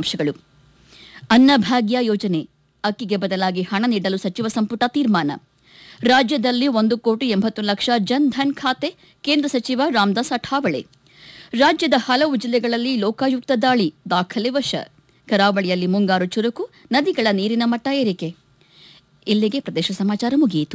ಮುಖ್ಯಾಂಶಗಳು ಅನ್ನಭಾಗ್ಯ ಯೋಜನೆ ಅಕ್ಕಿಗೆ ಬದಲಾಗಿ ಹಣ ನೀಡಲು ಸಚಿವ ಸಂಪುಟ ತೀರ್ಮಾನ ರಾಜ್ಯದಲ್ಲಿ ಒಂದು ಕೋಟಿ ಎಂಬತ್ತು ಲಕ್ಷ ಜನ್ ಧನ್ ಖಾತೆ ಕೇಂದ್ರ ಸಚಿವ ರಾಮದಾಸ್ ಅಠಾವಳೆ ರಾಜ್ಯದ ಹಲವು ಜಿಲ್ಲೆಗಳಲ್ಲಿ ಲೋಕಾಯುಕ್ತ ದಾಳಿ ದಾಖಲೆ ವಶ ಕರಾವಳಿಯಲ್ಲಿ ಮುಂಗಾರು ಚುರುಕು ನದಿಗಳ ನೀರಿನ ಮಟ್ಟ ಏರಿಕೆ ಇಲ್ಲಿಗೆ ಪ್ರದೇಶ ಸಮಾಚಾರ ಮುಗಿಯಿತು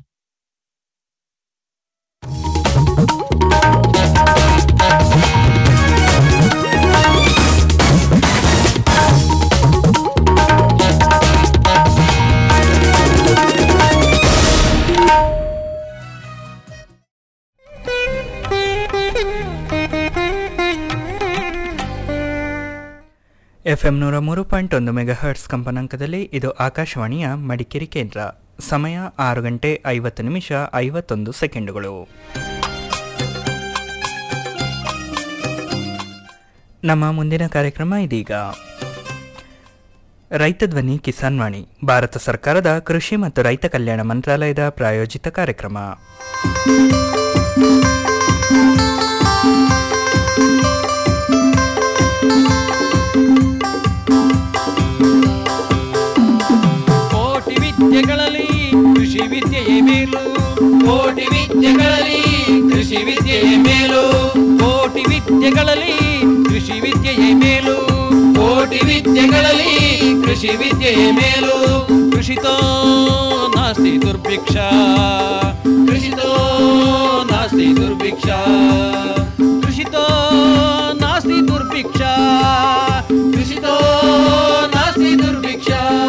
ಎಫ್ಎಂ ನೂರ ಮೂರು ಪಾಯಿಂಟ್ ಒಂದು ಮೆಗಾ ಹರ್ಟ್ಸ್ ಕಂಪನಾಂಕದಲ್ಲಿ ಇದು ಆಕಾಶವಾಣಿಯ ಮಡಿಕೇರಿ ಕೇಂದ್ರ ಸಮಯ ಆರು ಗಂಟೆ ಐವತ್ತು ನಿಮಿಷ ಐವತ್ತೊಂದು ಸೆಕೆಂಡುಗಳು ನಮ್ಮ ಮುಂದಿನ ಕಾರ್ಯಕ್ರಮ ಇದೀಗ ರೈತ ಧ್ವನಿ ಕಿಸಾನ್ ವಾಣಿ ಭಾರತ ಸರ್ಕಾರದ ಕೃಷಿ ಮತ್ತು ರೈತ ಕಲ್ಯಾಣ ಮಂತ್ರಾಲಯದ ಪ್ರಾಯೋಜಿತ ಕಾರ್ಯಕ್ರಮ ಕೋಟಿ ವಿದ್ಯೆಗಳಲ್ಲಿ ಕೃಷಿ ವಿದ್ಯೆಯೇ ಮೇಲು ಕೋಟಿ ವಿದ್ಯೆಗಳಲ್ಲಿ ಕೃಷಿ ವಿದ್ಯೆಯೇ ಮೇಲು ಕೋಟಿ ವಿದ್ಯೆಗಳಲ್ಲಿ ಕೃಷಿ ವಿದ್ಯೆಯೇ ಮೇಲು ಕೋಟಿ ವಿದ್ಯೆಗಳಲ್ಲಿ ಕೃಷಿ ವಿದ್ಯೆಯೇ ಮೇಲು ಕೃಷಿತೋ ನಾಸ್ತಿ ದುರ್ಭಿಕ್ಷ ಕೃಷಿತೋ ನಾಸ್ತಿ ದುರ್ಭಿಕ್ಷ ಕೃಷಿತೋ ನಾಸ್ತಿ ದುರ್ಭಿಕ್ಷ ಕೃಷಿತೋ ನಾಸ್ತಿ ದುರ್ಭಿಕ್ಷ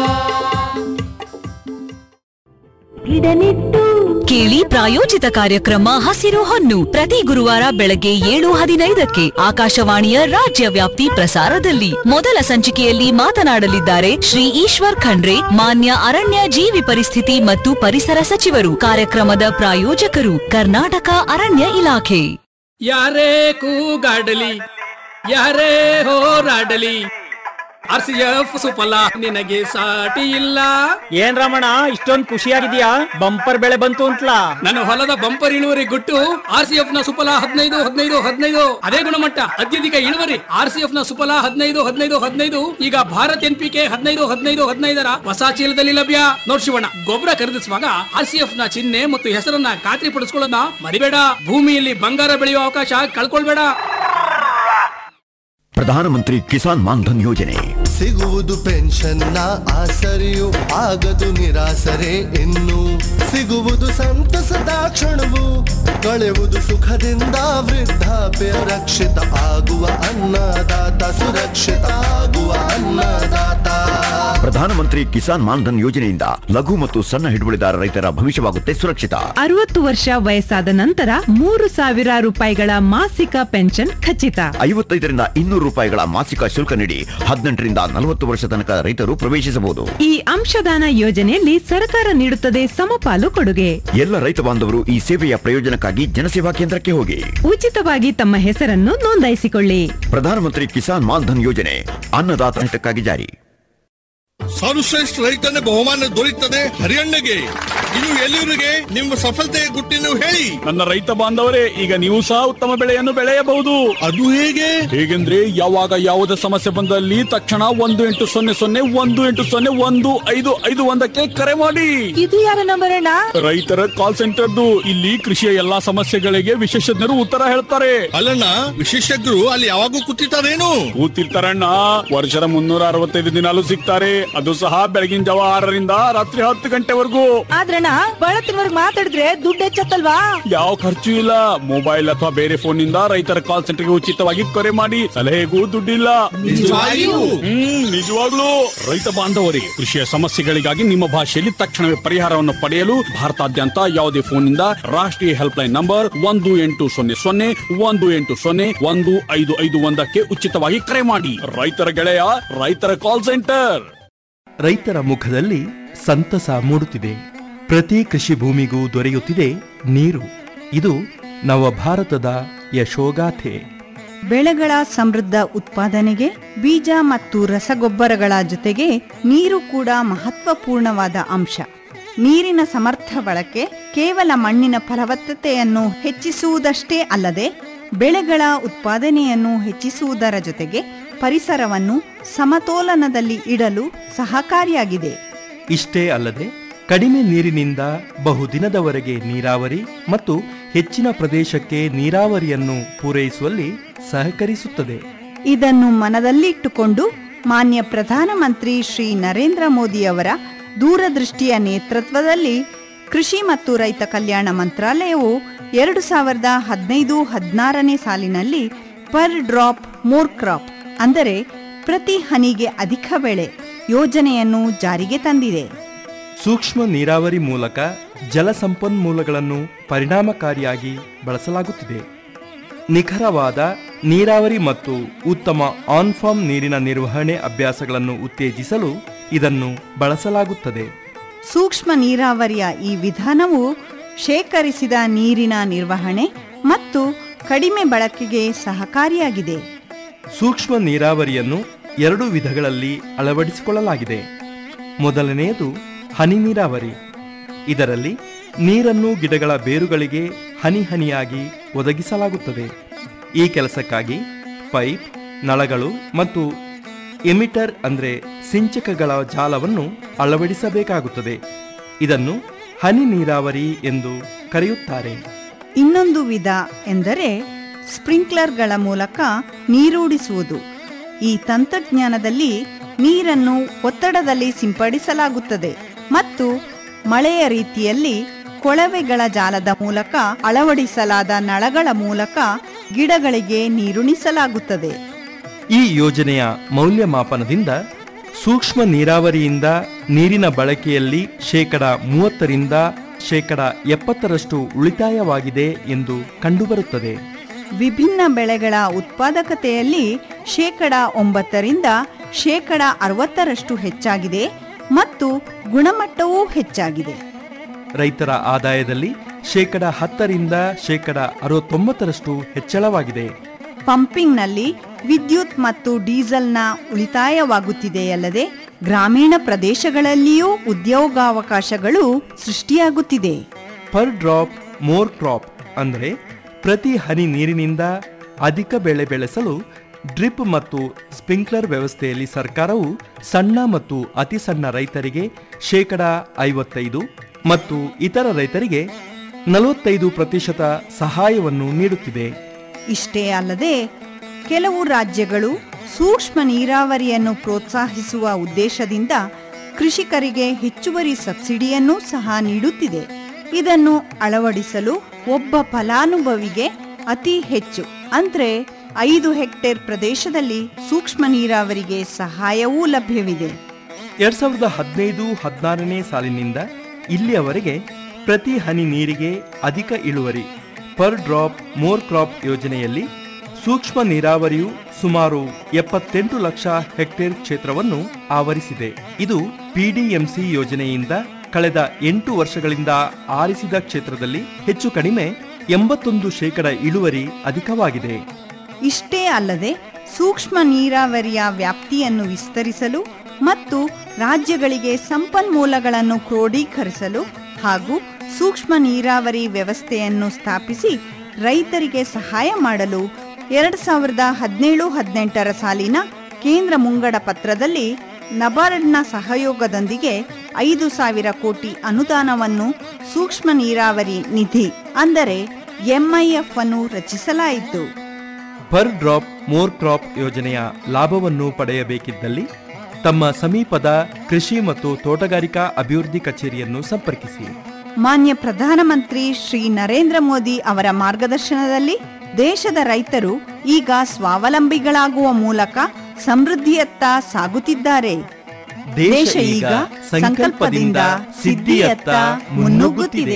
ಕೇಳಿ ಪ್ರಾಯೋಜಿತ ಕಾರ್ಯಕ್ರಮ ಹಸಿರು ಹೊನ್ನು ಪ್ರತಿ ಗುರುವಾರ ಬೆಳಗ್ಗೆ ಏಳು ಹದಿನೈದಕ್ಕೆ ಆಕಾಶವಾಣಿಯ ರಾಜ್ಯ ವ್ಯಾಪ್ತಿ ಪ್ರಸಾರದಲ್ಲಿ ಮೊದಲ ಸಂಚಿಕೆಯಲ್ಲಿ ಮಾತನಾಡಲಿದ್ದಾರೆ ಶ್ರೀ ಈಶ್ವರ್ ಖಂಡ್ರೆ ಮಾನ್ಯ ಅರಣ್ಯ ಜೀವಿ ಪರಿಸ್ಥಿತಿ ಮತ್ತು ಪರಿಸರ ಸಚಿವರು ಕಾರ್ಯಕ್ರಮದ ಪ್ರಾಯೋಜಕರು ಕರ್ನಾಟಕ ಅರಣ್ಯ ಇಲಾಖೆ ಯಾರೇ ಕೂಗಾಡಲಿ ಯಾರೇ ಹೋರಾಡಲಿ ಆರ್ ಸಿ ಎಫ್ ಸುಫಲ ನಿನಗೆ ಸಾಟಿ ಇಲ್ಲ ಏನ್ ರಮಣ ಇಷ್ಟೊಂದ್ ಖುಷಿಯಾಗಿದ್ಯಾ ಬಂಪರ್ ಬೆಳೆ ಬಂತು ಅಂತಲಾ ನನ್ನ ಹೊಲದ ಬಂಪರ್ ಇಳುವರಿ ಗುಟ್ಟು ಆರ್ ಸಿ ಎಫ್ ನ ಸುಫಲ ಹದಿನೈದು ಹದಿನೈದು ಹದಿನೈದು ಅದೇ ಗುಣಮಟ್ಟ ಅತ್ಯಧಿಕ ಇಳುವರಿ ಆರ್ ಸಿ ಎಫ್ ನ ಸುಫಲ ಹದಿನೈದು ಹದಿನೈದು ಹದಿನೈದು ಈಗ ಭಾರತ್ ಎನ್ ಪಿ ಕೆ ಹದಿನೈದು ಹದಿನೈದು ಹದಿನೈದರ ಹೊಸ ಚೀಲದಲ್ಲಿ ಲಭ್ಯ ನೋಡ್ ಶಿವಣ್ಣ ಗೊಬ್ಬರ ಖರೀದಿಸುವಾಗ ಆರ್ ಸಿ ಎಫ್ ನ ಚಿಹ್ನೆ ಮತ್ತು ಹೆಸರನ್ನ ಖಾತ್ರಿ ಪಡಿಸ್ಕೊಳ್ಳೋದನ್ನ ಮರಿಬೇಡ ಭೂಮಿಯಲ್ಲಿ ಬಂಗಾರ ಬೆಳೆಯುವ ಅವಕಾಶ ಕಳ್ಕೊಳ್ಬೇಡ ಪ್ರಧಾನಮಂತ್ರಿ ಕಿಸಾನ್ ಮಾನ್ಧನ್ ಯೋಜನೆ ಸಿಗುವುದು ಪೆನ್ಷನ್ನ ಆಸರೆಯು ಆಗದು ನಿರಾಸರೆ ಇನ್ನು ಸಿಗುವುದು ಸಂತಸದ ಕ್ಷಣವು ಕಳೆಯುವುದು ಸುಖದಿಂದ ವೃದ್ಧಾಪ್ಯ ರಕ್ಷಿತ ಆಗುವ ಅನ್ನದಾತ ಸುರಕ್ಷಿತ ಆಗುವ ಅನ್ನದಾತ ಪ್ರಧಾನಮಂತ್ರಿ ಕಿಸಾನ್ ಮಾನ್ಧನ್ ಯೋಜನೆಯಿಂದ ಲಘು ಮತ್ತು ಸಣ್ಣ ಹಿಡುವಳಿದಾರ ರೈತರ ಭವಿಷ್ಯವಾಗುತ್ತೆ ಸುರಕ್ಷಿತ ಅರವತ್ತು ವರ್ಷ ವಯಸ್ಸಾದ ನಂತರ ಮೂರು ಸಾವಿರ ರೂಪಾಯಿಗಳ ಮಾಸಿಕ ಪೆನ್ಷನ್ ಖಚಿತ ಐವತ್ತೈದರಿಂದ ಇನ್ನೂರು ರೂಪಾಯಿಗಳ ಮಾಸಿಕ ಶುಲ್ಕ ನೀಡಿ ಹದಿನೆಂಟರಿಂದ ನಲವತ್ತು ವರ್ಷ ತನಕ ರೈತರು ಪ್ರವೇಶಿಸಬಹುದು ಈ ಅಂಶದಾನ ಯೋಜನೆಯಲ್ಲಿ ಸರ್ಕಾರ ನೀಡುತ್ತದೆ ಸಮಪಾಲು ಕೊಡುಗೆ ಎಲ್ಲ ರೈತ ಬಾಂಧವರು ಈ ಸೇವೆಯ ಪ್ರಯೋಜನಕ್ಕಾಗಿ ಜನಸೇವಾ ಕೇಂದ್ರಕ್ಕೆ ಹೋಗಿ ಉಚಿತವಾಗಿ ತಮ್ಮ ಹೆಸರನ್ನು ನೋಂದಾಯಿಸಿಕೊಳ್ಳಿ ಪ್ರಧಾನಮಂತ್ರಿ ಕಿಸಾನ್ ಮಾನ್ಧನ್ ಯೋಜನೆ ಅನ್ನದಾತ ಹಿತಕ್ಕಾಗಿ ಜಾರಿ ಸರ್ವಶ್ರೇಷ್ಠ ರೈತನ ಬಹುಮಾನ ದೊರೆಯುತ್ತದೆ ಹರಿಯಣ್ಣಗೆ ಇದು ಎಲ್ಲಿವರಿಗೆ ನಿಮ್ಮ ಸಫಲತೆಯ ಗುಟ್ಟಿನ ಹೇಳಿ ನನ್ನ ರೈತ ಬಾಂಧವರೇ ಈಗ ನೀವು ಸಹ ಉತ್ತಮ ಬೆಳೆಯನ್ನು ಬೆಳೆಯಬಹುದು ಅದು ಹೇಗೆ ಹೇಗೆಂದ್ರೆ ಯಾವಾಗ ಯಾವುದೇ ಸಮಸ್ಯೆ ಬಂದಲ್ಲಿ ತಕ್ಷಣ ಒಂದು ಎಂಟು ಸೊನ್ನೆ ಸೊನ್ನೆ ಒಂದು ಎಂಟು ಸೊನ್ನೆ ಒಂದು ಐದು ಐದು ಒಂದಕ್ಕೆ ಕರೆ ಮಾಡಿ ಇದು ಯಾರ ನಂಬರ್ ಅಣ್ಣ ರೈತರ ಕಾಲ್ ಸೆಂಟರ್ದು ಇಲ್ಲಿ ಕೃಷಿಯ ಎಲ್ಲಾ ಸಮಸ್ಯೆಗಳಿಗೆ ವಿಶೇಷಜ್ಞರು ಉತ್ತರ ಹೇಳ್ತಾರೆ ಅಲ್ಲಣ್ಣ ವಿಶೇಷಜ್ಞರು ಅಲ್ಲಿ ಯಾವಾಗೂ ಕೂತಿರ್ತಾರೇನು ಕೂತಿರ್ತಾರಣ್ಣ ವರ್ಷದ ಮುನ್ನೂರ ಅರವತ್ತೈದು ದಿನಾಲು ಸಿಗ್ತಾರೆ ಅದು ಸಹ ಬೆಳಗಿನ ಜಾವ ಆರರಿಂದ ರಾತ್ರಿ ಹತ್ತು ಗಂಟೆವರೆಗೂ ಆದ್ರಣ್ಣ ಬಳತ್ತಿನವರ್ಗ್ ಮಾತಾಡಿದ್ರೆ ದುಡ್ಡು ಹೆಚ್ಚತ್ತಲ್ವಾ ಯಾವ ಖರ್ಚು ಇಲ್ಲ ಮೊಬೈಲ್ ಅಥವಾ ಬೇರೆ ಫೋನ್ ನಿಂದ ರೈತರ ಕಾಲ್ ಸೆಂಟರ್ಗೆ ಉಚಿತವಾಗಿ ಕರೆ ಮಾಡಿ ಸಲಹೆಗೂ ದುಡ್ಡಿಲ್ಲ ನಿಜವಾಗಿಯೂ? ಹ್ಮ್ ನಿಜವಾಗ್ಲೂ ರೈತ ಬಾಂಧವರಿಗೆ ಕೃಷಿಯ ಸಮಸ್ಯೆಗಳಿಗಾಗಿ ನಿಮ್ಮ ಭಾಷೆಯಲ್ಲಿ ತಕ್ಷಣವೇ ಪರಿಹಾರವನ್ನು ಪಡೆಯಲು ಭಾರತಾದ್ಯಂತ ಯಾವುದೇ ಫೋನ್ ನಿಂದ ರಾಷ್ಟ್ರೀಯ ಹೆಲ್ಪ್ ಲೈನ್ ನಂಬರ್ ಒಂದು ಎಂಟು ಸೊನ್ನೆ ಸೊನ್ನೆ ಒಂದು ಎಂಟು ಸೊನ್ನೆ ಒಂದು ಐದು ಐದು ಒಂದಕ್ಕೆ ಉಚಿತವಾಗಿ ಕರೆ ಮಾಡಿ ರೈತರ ಗೆಳೆಯ ರೈತರ ಕಾಲ್ ಸೆಂಟರ್ ರೈತರ ಮುಖದಲ್ಲಿ ಸಂತಸ ಮೂಡುತ್ತಿದೆ ಪ್ರತಿ ಕೃಷಿ ಭೂಮಿಗೂ ದೊರೆಯುತ್ತಿದೆ ನೀರು ಇದು ನವ ಭಾರತದ ಯಶೋಗಾಥೆ ಬೆಳೆಗಳ ಸಮೃದ್ಧ ಉತ್ಪಾದನೆಗೆ ಬೀಜ ಮತ್ತು ರಸಗೊಬ್ಬರಗಳ ಜೊತೆಗೆ ನೀರು ಕೂಡ ಮಹತ್ವಪೂರ್ಣವಾದ ಅಂಶ ನೀರಿನ ಸಮರ್ಥ ಬಳಕೆ ಕೇವಲ ಮಣ್ಣಿನ ಫಲವತ್ತತೆಯನ್ನು ಹೆಚ್ಚಿಸುವುದಷ್ಟೇ ಅಲ್ಲದೆ ಬೆಳೆಗಳ ಉತ್ಪಾದನೆಯನ್ನು ಹೆಚ್ಚಿಸುವುದರ ಜೊತೆಗೆ ಪರಿಸರವನ್ನು ಸಮತೋಲನದಲ್ಲಿ ಇಡಲು ಸಹಕಾರಿಯಾಗಿದೆ ಇಷ್ಟೇ ಅಲ್ಲದೆ ಕಡಿಮೆ ನೀರಿನಿಂದ ಬಹುದಿನದವರೆಗೆ ನೀರಾವರಿ ಮತ್ತು ಹೆಚ್ಚಿನ ಪ್ರದೇಶಕ್ಕೆ ನೀರಾವರಿಯನ್ನು ಪೂರೈಸುವಲ್ಲಿ ಸಹಕರಿಸುತ್ತದೆ ಇದನ್ನು ಮನದಲ್ಲಿಟ್ಟುಕೊಂಡು ಮಾನ್ಯ ಪ್ರಧಾನಮಂತ್ರಿ ಶ್ರೀ ನರೇಂದ್ರ ಮೋದಿಯವರ ದೂರದೃಷ್ಟಿಯ ನೇತೃತ್ವದಲ್ಲಿ ಕೃಷಿ ಮತ್ತು ರೈತ ಕಲ್ಯಾಣ ಮಂತ್ರಾಲಯವು ಎರಡು ಸಾವಿರದ ಹದಿನೈದು ಹದಿನಾರನೇ ಸಾಲಿನಲ್ಲಿ ಪರ್ ಡ್ರಾಪ್ ಮೋರ್ ಕ್ರಾಪ್ ಅಂದರೆ ಪ್ರತಿ ಹನಿಗೆ ಅಧಿಕ ಬೆಳೆ ಯೋಜನೆಯನ್ನು ಜಾರಿಗೆ ತಂದಿದೆ ಸೂಕ್ಷ್ಮ ನೀರಾವರಿ ಮೂಲಕ ಜಲ ಸಂಪನ್ಮೂಲಗಳನ್ನು ಪರಿಣಾಮಕಾರಿಯಾಗಿ ಬಳಸಲಾಗುತ್ತಿದೆ ನಿಖರವಾದ ನೀರಾವರಿ ಮತ್ತು ಉತ್ತಮ ಆನ್ಫಾರ್ಮ್ ನೀರಿನ ನಿರ್ವಹಣೆ ಅಭ್ಯಾಸಗಳನ್ನು ಉತ್ತೇಜಿಸಲು ಇದನ್ನು ಬಳಸಲಾಗುತ್ತದೆ ಸೂಕ್ಷ್ಮ ನೀರಾವರಿಯ ಈ ವಿಧಾನವು ಶೇಖರಿಸಿದ ನೀರಿನ ನಿರ್ವಹಣೆ ಮತ್ತು ಕಡಿಮೆ ಬಳಕೆಗೆ ಸಹಕಾರಿಯಾಗಿದೆ ಸೂಕ್ಷ್ಮ ನೀರಾವರಿಯನ್ನು ಎರಡು ವಿಧಗಳಲ್ಲಿ ಅಳವಡಿಸಿಕೊಳ್ಳಲಾಗಿದೆ ಮೊದಲನೆಯದು ಹನಿ ನೀರಾವರಿ ಇದರಲ್ಲಿ ನೀರನ್ನು ಗಿಡಗಳ ಬೇರುಗಳಿಗೆ ಹನಿ ಹನಿಯಾಗಿ ಒದಗಿಸಲಾಗುತ್ತದೆ ಈ ಕೆಲಸಕ್ಕಾಗಿ ಪೈಪ್ ನಳಗಳು ಮತ್ತು ಎಮಿಟರ್ ಅಂದರೆ ಸಿಂಚಕಗಳ ಜಾಲವನ್ನು ಅಳವಡಿಸಬೇಕಾಗುತ್ತದೆ ಇದನ್ನು ಹನಿ ನೀರಾವರಿ ಎಂದು ಕರೆಯುತ್ತಾರೆ ಇನ್ನೊಂದು ವಿಧ ಎಂದರೆ ಸ್ಪ್ರಿಂಕ್ಲರ್ಗಳ ಮೂಲಕ ನೀರೂಡಿಸುವುದು ಈ ತಂತ್ರಜ್ಞಾನದಲ್ಲಿ ನೀರನ್ನು ಒತ್ತಡದಲ್ಲಿ ಸಿಂಪಡಿಸಲಾಗುತ್ತದೆ ಮತ್ತು ಮಳೆಯ ರೀತಿಯಲ್ಲಿ ಕೊಳವೆಗಳ ಜಾಲದ ಮೂಲಕ ಅಳವಡಿಸಲಾದ ನಳಗಳ ಮೂಲಕ ಗಿಡಗಳಿಗೆ ನೀರುಣಿಸಲಾಗುತ್ತದೆ ಈ ಯೋಜನೆಯ ಮೌಲ್ಯಮಾಪನದಿಂದ ಸೂಕ್ಷ್ಮ ನೀರಾವರಿಯಿಂದ ನೀರಿನ ಬಳಕೆಯಲ್ಲಿ ಶೇಕಡ ಮೂವತ್ತರಿಂದ ಶೇಕಡ ಎಪ್ಪತ್ತರಷ್ಟು ಉಳಿತಾಯವಾಗಿದೆ ಎಂದು ಕಂಡುಬರುತ್ತದೆ ವಿಭಿನ್ನ ಬೆಳೆಗಳ ಉತ್ಪಾದಕತೆಯಲ್ಲಿ ಶೇಕಡ ಒಂಬತ್ತರಿಂದ ಶೇಕಡ ಅರವತ್ತರಷ್ಟು ಹೆಚ್ಚಾಗಿದೆ ಮತ್ತು ಗುಣಮಟ್ಟವೂ ಹೆಚ್ಚಾಗಿದೆ ರೈತರ ಆದಾಯದಲ್ಲಿ ಶೇಕಡ ಹತ್ತರಿಂದ ಶೇಕಡ ಅರವತ್ತೊಂಬತ್ತರಷ್ಟು ಹೆಚ್ಚಳವಾಗಿದೆ ಪಂಪಿಂಗ್ನಲ್ಲಿ ವಿದ್ಯುತ್ ಮತ್ತು ಡೀಸೆಲ್ನ ಉಳಿತಾಯವಾಗುತ್ತಿದೆಯಲ್ಲದೆ ಗ್ರಾಮೀಣ ಪ್ರದೇಶಗಳಲ್ಲಿಯೂ ಉದ್ಯೋಗಾವಕಾಶಗಳು ಸೃಷ್ಟಿಯಾಗುತ್ತಿದೆ ಪರ್ ಡ್ರಾಪ್ ಮೋರ್ ಕ್ರಾಪ್ ಅಂದರೆ ಪ್ರತಿ ಹನಿ ನೀರಿನಿಂದ ಅಧಿಕ ಬೆಳೆ ಬೆಳೆಸಲು ಡ್ರಿಪ್ ಮತ್ತು ಸ್ಪ್ರಿಂಕ್ಲರ್ ವ್ಯವಸ್ಥೆಯಲ್ಲಿ ಸರ್ಕಾರವು ಸಣ್ಣ ಮತ್ತು ಅತಿ ಸಣ್ಣ ರೈತರಿಗೆ ಶೇಕಡ ಐವತ್ತೈದು ಮತ್ತು ಇತರ ರೈತರಿಗೆ ನಲವತ್ತೈದು ಪ್ರತಿಶತ ಸಹಾಯವನ್ನು ನೀಡುತ್ತಿದೆ ಇಷ್ಟೇ ಅಲ್ಲದೆ ಕೆಲವು ರಾಜ್ಯಗಳು ಸೂಕ್ಷ್ಮ ನೀರಾವರಿಯನ್ನು ಪ್ರೋತ್ಸಾಹಿಸುವ ಉದ್ದೇಶದಿಂದ ಕೃಷಿಕರಿಗೆ ಹೆಚ್ಚುವರಿ ಸಬ್ಸಿಡಿಯನ್ನೂ ಸಹ ನೀಡುತ್ತಿದೆ ಇದನ್ನು ಅಳವಡಿಸಲು ಒಬ್ಬ ಫಲಾನುಭವಿಗೆ ಅತಿ ಹೆಚ್ಚು ಅಂದ್ರೆ ಐದು ಹೆಕ್ಟೇರ್ ಪ್ರದೇಶದಲ್ಲಿ ಸೂಕ್ಷ್ಮ ನೀರಾವರಿಗೆ ಸಹಾಯವೂ ಲಭ್ಯವಿದೆ ಎರಡ್ ಸಾವಿರದ ಹದಿನೈದು ಹದಿನಾರನೇ ಸಾಲಿನಿಂದ ಇಲ್ಲಿಯವರೆಗೆ ಪ್ರತಿ ಹನಿ ನೀರಿಗೆ ಅಧಿಕ ಇಳುವರಿ ಪರ್ ಡ್ರಾಪ್ ಮೋರ್ ಕ್ರಾಪ್ ಯೋಜನೆಯಲ್ಲಿ ಸೂಕ್ಷ್ಮ ನೀರಾವರಿಯು ಸುಮಾರು ಎಪ್ಪತ್ತೆಂಟು ಲಕ್ಷ ಹೆಕ್ಟೇರ್ ಕ್ಷೇತ್ರವನ್ನು ಆವರಿಸಿದೆ ಇದು ಪಿಡಿಎಂಸಿ ಯೋಜನೆಯಿಂದ ಕಳೆದ ಎಂಟು ವರ್ಷಗಳಿಂದ ಆರಿಸಿದ ಕ್ಷೇತ್ರದಲ್ಲಿ ಹೆಚ್ಚು ಕಡಿಮೆ ಎಂಬತ್ತೊಂದು ಶೇಕಡ ಇಳುವರಿ ಅಧಿಕವಾಗಿದೆ ಇಷ್ಟೇ ಅಲ್ಲದೆ ಸೂಕ್ಷ್ಮ ನೀರಾವರಿಯ ವ್ಯಾಪ್ತಿಯನ್ನು ವಿಸ್ತರಿಸಲು ಮತ್ತು ರಾಜ್ಯಗಳಿಗೆ ಸಂಪನ್ಮೂಲಗಳನ್ನು ಕ್ರೋಢೀಕರಿಸಲು ಹಾಗೂ ಸೂಕ್ಷ್ಮ ನೀರಾವರಿ ವ್ಯವಸ್ಥೆಯನ್ನು ಸ್ಥಾಪಿಸಿ ರೈತರಿಗೆ ಸಹಾಯ ಮಾಡಲು ಎರಡು ಸಾವಿರದ ಹದಿನೇಳು ಹದಿನೆಂಟರ ಸಾಲಿನ ಕೇಂದ್ರ ಮುಂಗಡ ಪತ್ರದಲ್ಲಿ ನಬಾರ್ಡ್ನ ಸಹಯೋಗದೊಂದಿಗೆ ಐದು ಸಾವಿರ ಕೋಟಿ ಅನುದಾನವನ್ನು ಸೂಕ್ಷ್ಮ ನೀರಾವರಿ ನಿಧಿ ಅಂದರೆ ಎಂಐಎಫ್ ಅನ್ನು ರಚಿಸಲಾಯಿತು ಪರ್ ಡ್ರಾಪ್ ಮೋರ್ ಕ್ರಾಪ್ ಯೋಜನೆಯ ಲಾಭವನ್ನು ಪಡೆಯಬೇಕಿದ್ದಲ್ಲಿ ತಮ್ಮ ಸಮೀಪದ ಕೃಷಿ ಮತ್ತು ತೋಟಗಾರಿಕಾ ಅಭಿವೃದ್ಧಿ ಕಚೇರಿಯನ್ನು ಸಂಪರ್ಕಿಸಿ ಮಾನ್ಯ ಪ್ರಧಾನಮಂತ್ರಿ ಶ್ರೀ ನರೇಂದ್ರ ಮೋದಿ ಅವರ ಮಾರ್ಗದರ್ಶನದಲ್ಲಿ ದೇಶದ ರೈತರು ಈಗ ಸ್ವಾವಲಂಬಿಗಳಾಗುವ ಮೂಲಕ ಸಮೃದ್ಧಿಯತ್ತ ಸಾಗುತ್ತಿದ್ದಾರೆ ದೇಶ ಈಗ ಸಂಕಲ್ಪದಿಂದ ಸಿದ್ಧಿಯತ್ತ ಮುನ್ನುಗ್ಗುತ್ತಿದೆ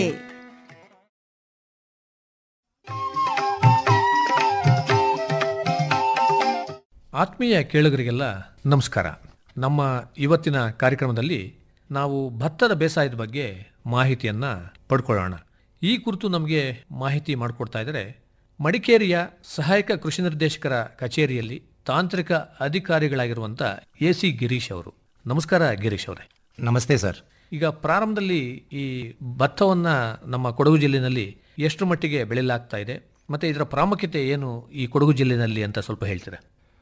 ಆತ್ಮೀಯ ಕೇಳುಗರಿಗೆಲ್ಲ ನಮಸ್ಕಾರ ನಮ್ಮ ಇವತ್ತಿನ ಕಾರ್ಯಕ್ರಮದಲ್ಲಿ ನಾವು ಭತ್ತದ ಬೇಸಾಯದ ಬಗ್ಗೆ ಮಾಹಿತಿಯನ್ನು ಪಡ್ಕೊಳ್ಳೋಣ ಈ ಕುರಿತು ನಮಗೆ ಮಾಹಿತಿ ಮಾಡಿಕೊಡ್ತಾ ಇದ್ದಾರೆ ಮಡಿಕೇರಿಯ ಸಹಾಯಕ ಕೃಷಿ ನಿರ್ದೇಶಕರ ಕಚೇರಿಯಲ್ಲಿ ತಾಂತ್ರಿಕ ಅಧಿಕಾರಿಗಳಾಗಿರುವಂಥ ಎ ಸಿ ಗಿರೀಶ್ ಅವರು ನಮಸ್ಕಾರ ಗಿರೀಶ್ ಅವರೇ ನಮಸ್ತೆ ಸರ್ ಈಗ ಪ್ರಾರಂಭದಲ್ಲಿ ಈ ಭತ್ತವನ್ನು ನಮ್ಮ ಕೊಡಗು ಜಿಲ್ಲೆಯಲ್ಲಿ ಎಷ್ಟು ಮಟ್ಟಿಗೆ ಬೆಳೆಯಲಾಗ್ತಾ ಇದೆ ಮತ್ತು ಇದರ ಪ್ರಾಮುಖ್ಯತೆ ಏನು ಈ ಕೊಡಗು ಜಿಲ್ಲೆಯಲ್ಲಿ ಅಂತ ಸ್ವಲ್ಪ ಹೇಳ್ತೀರಾ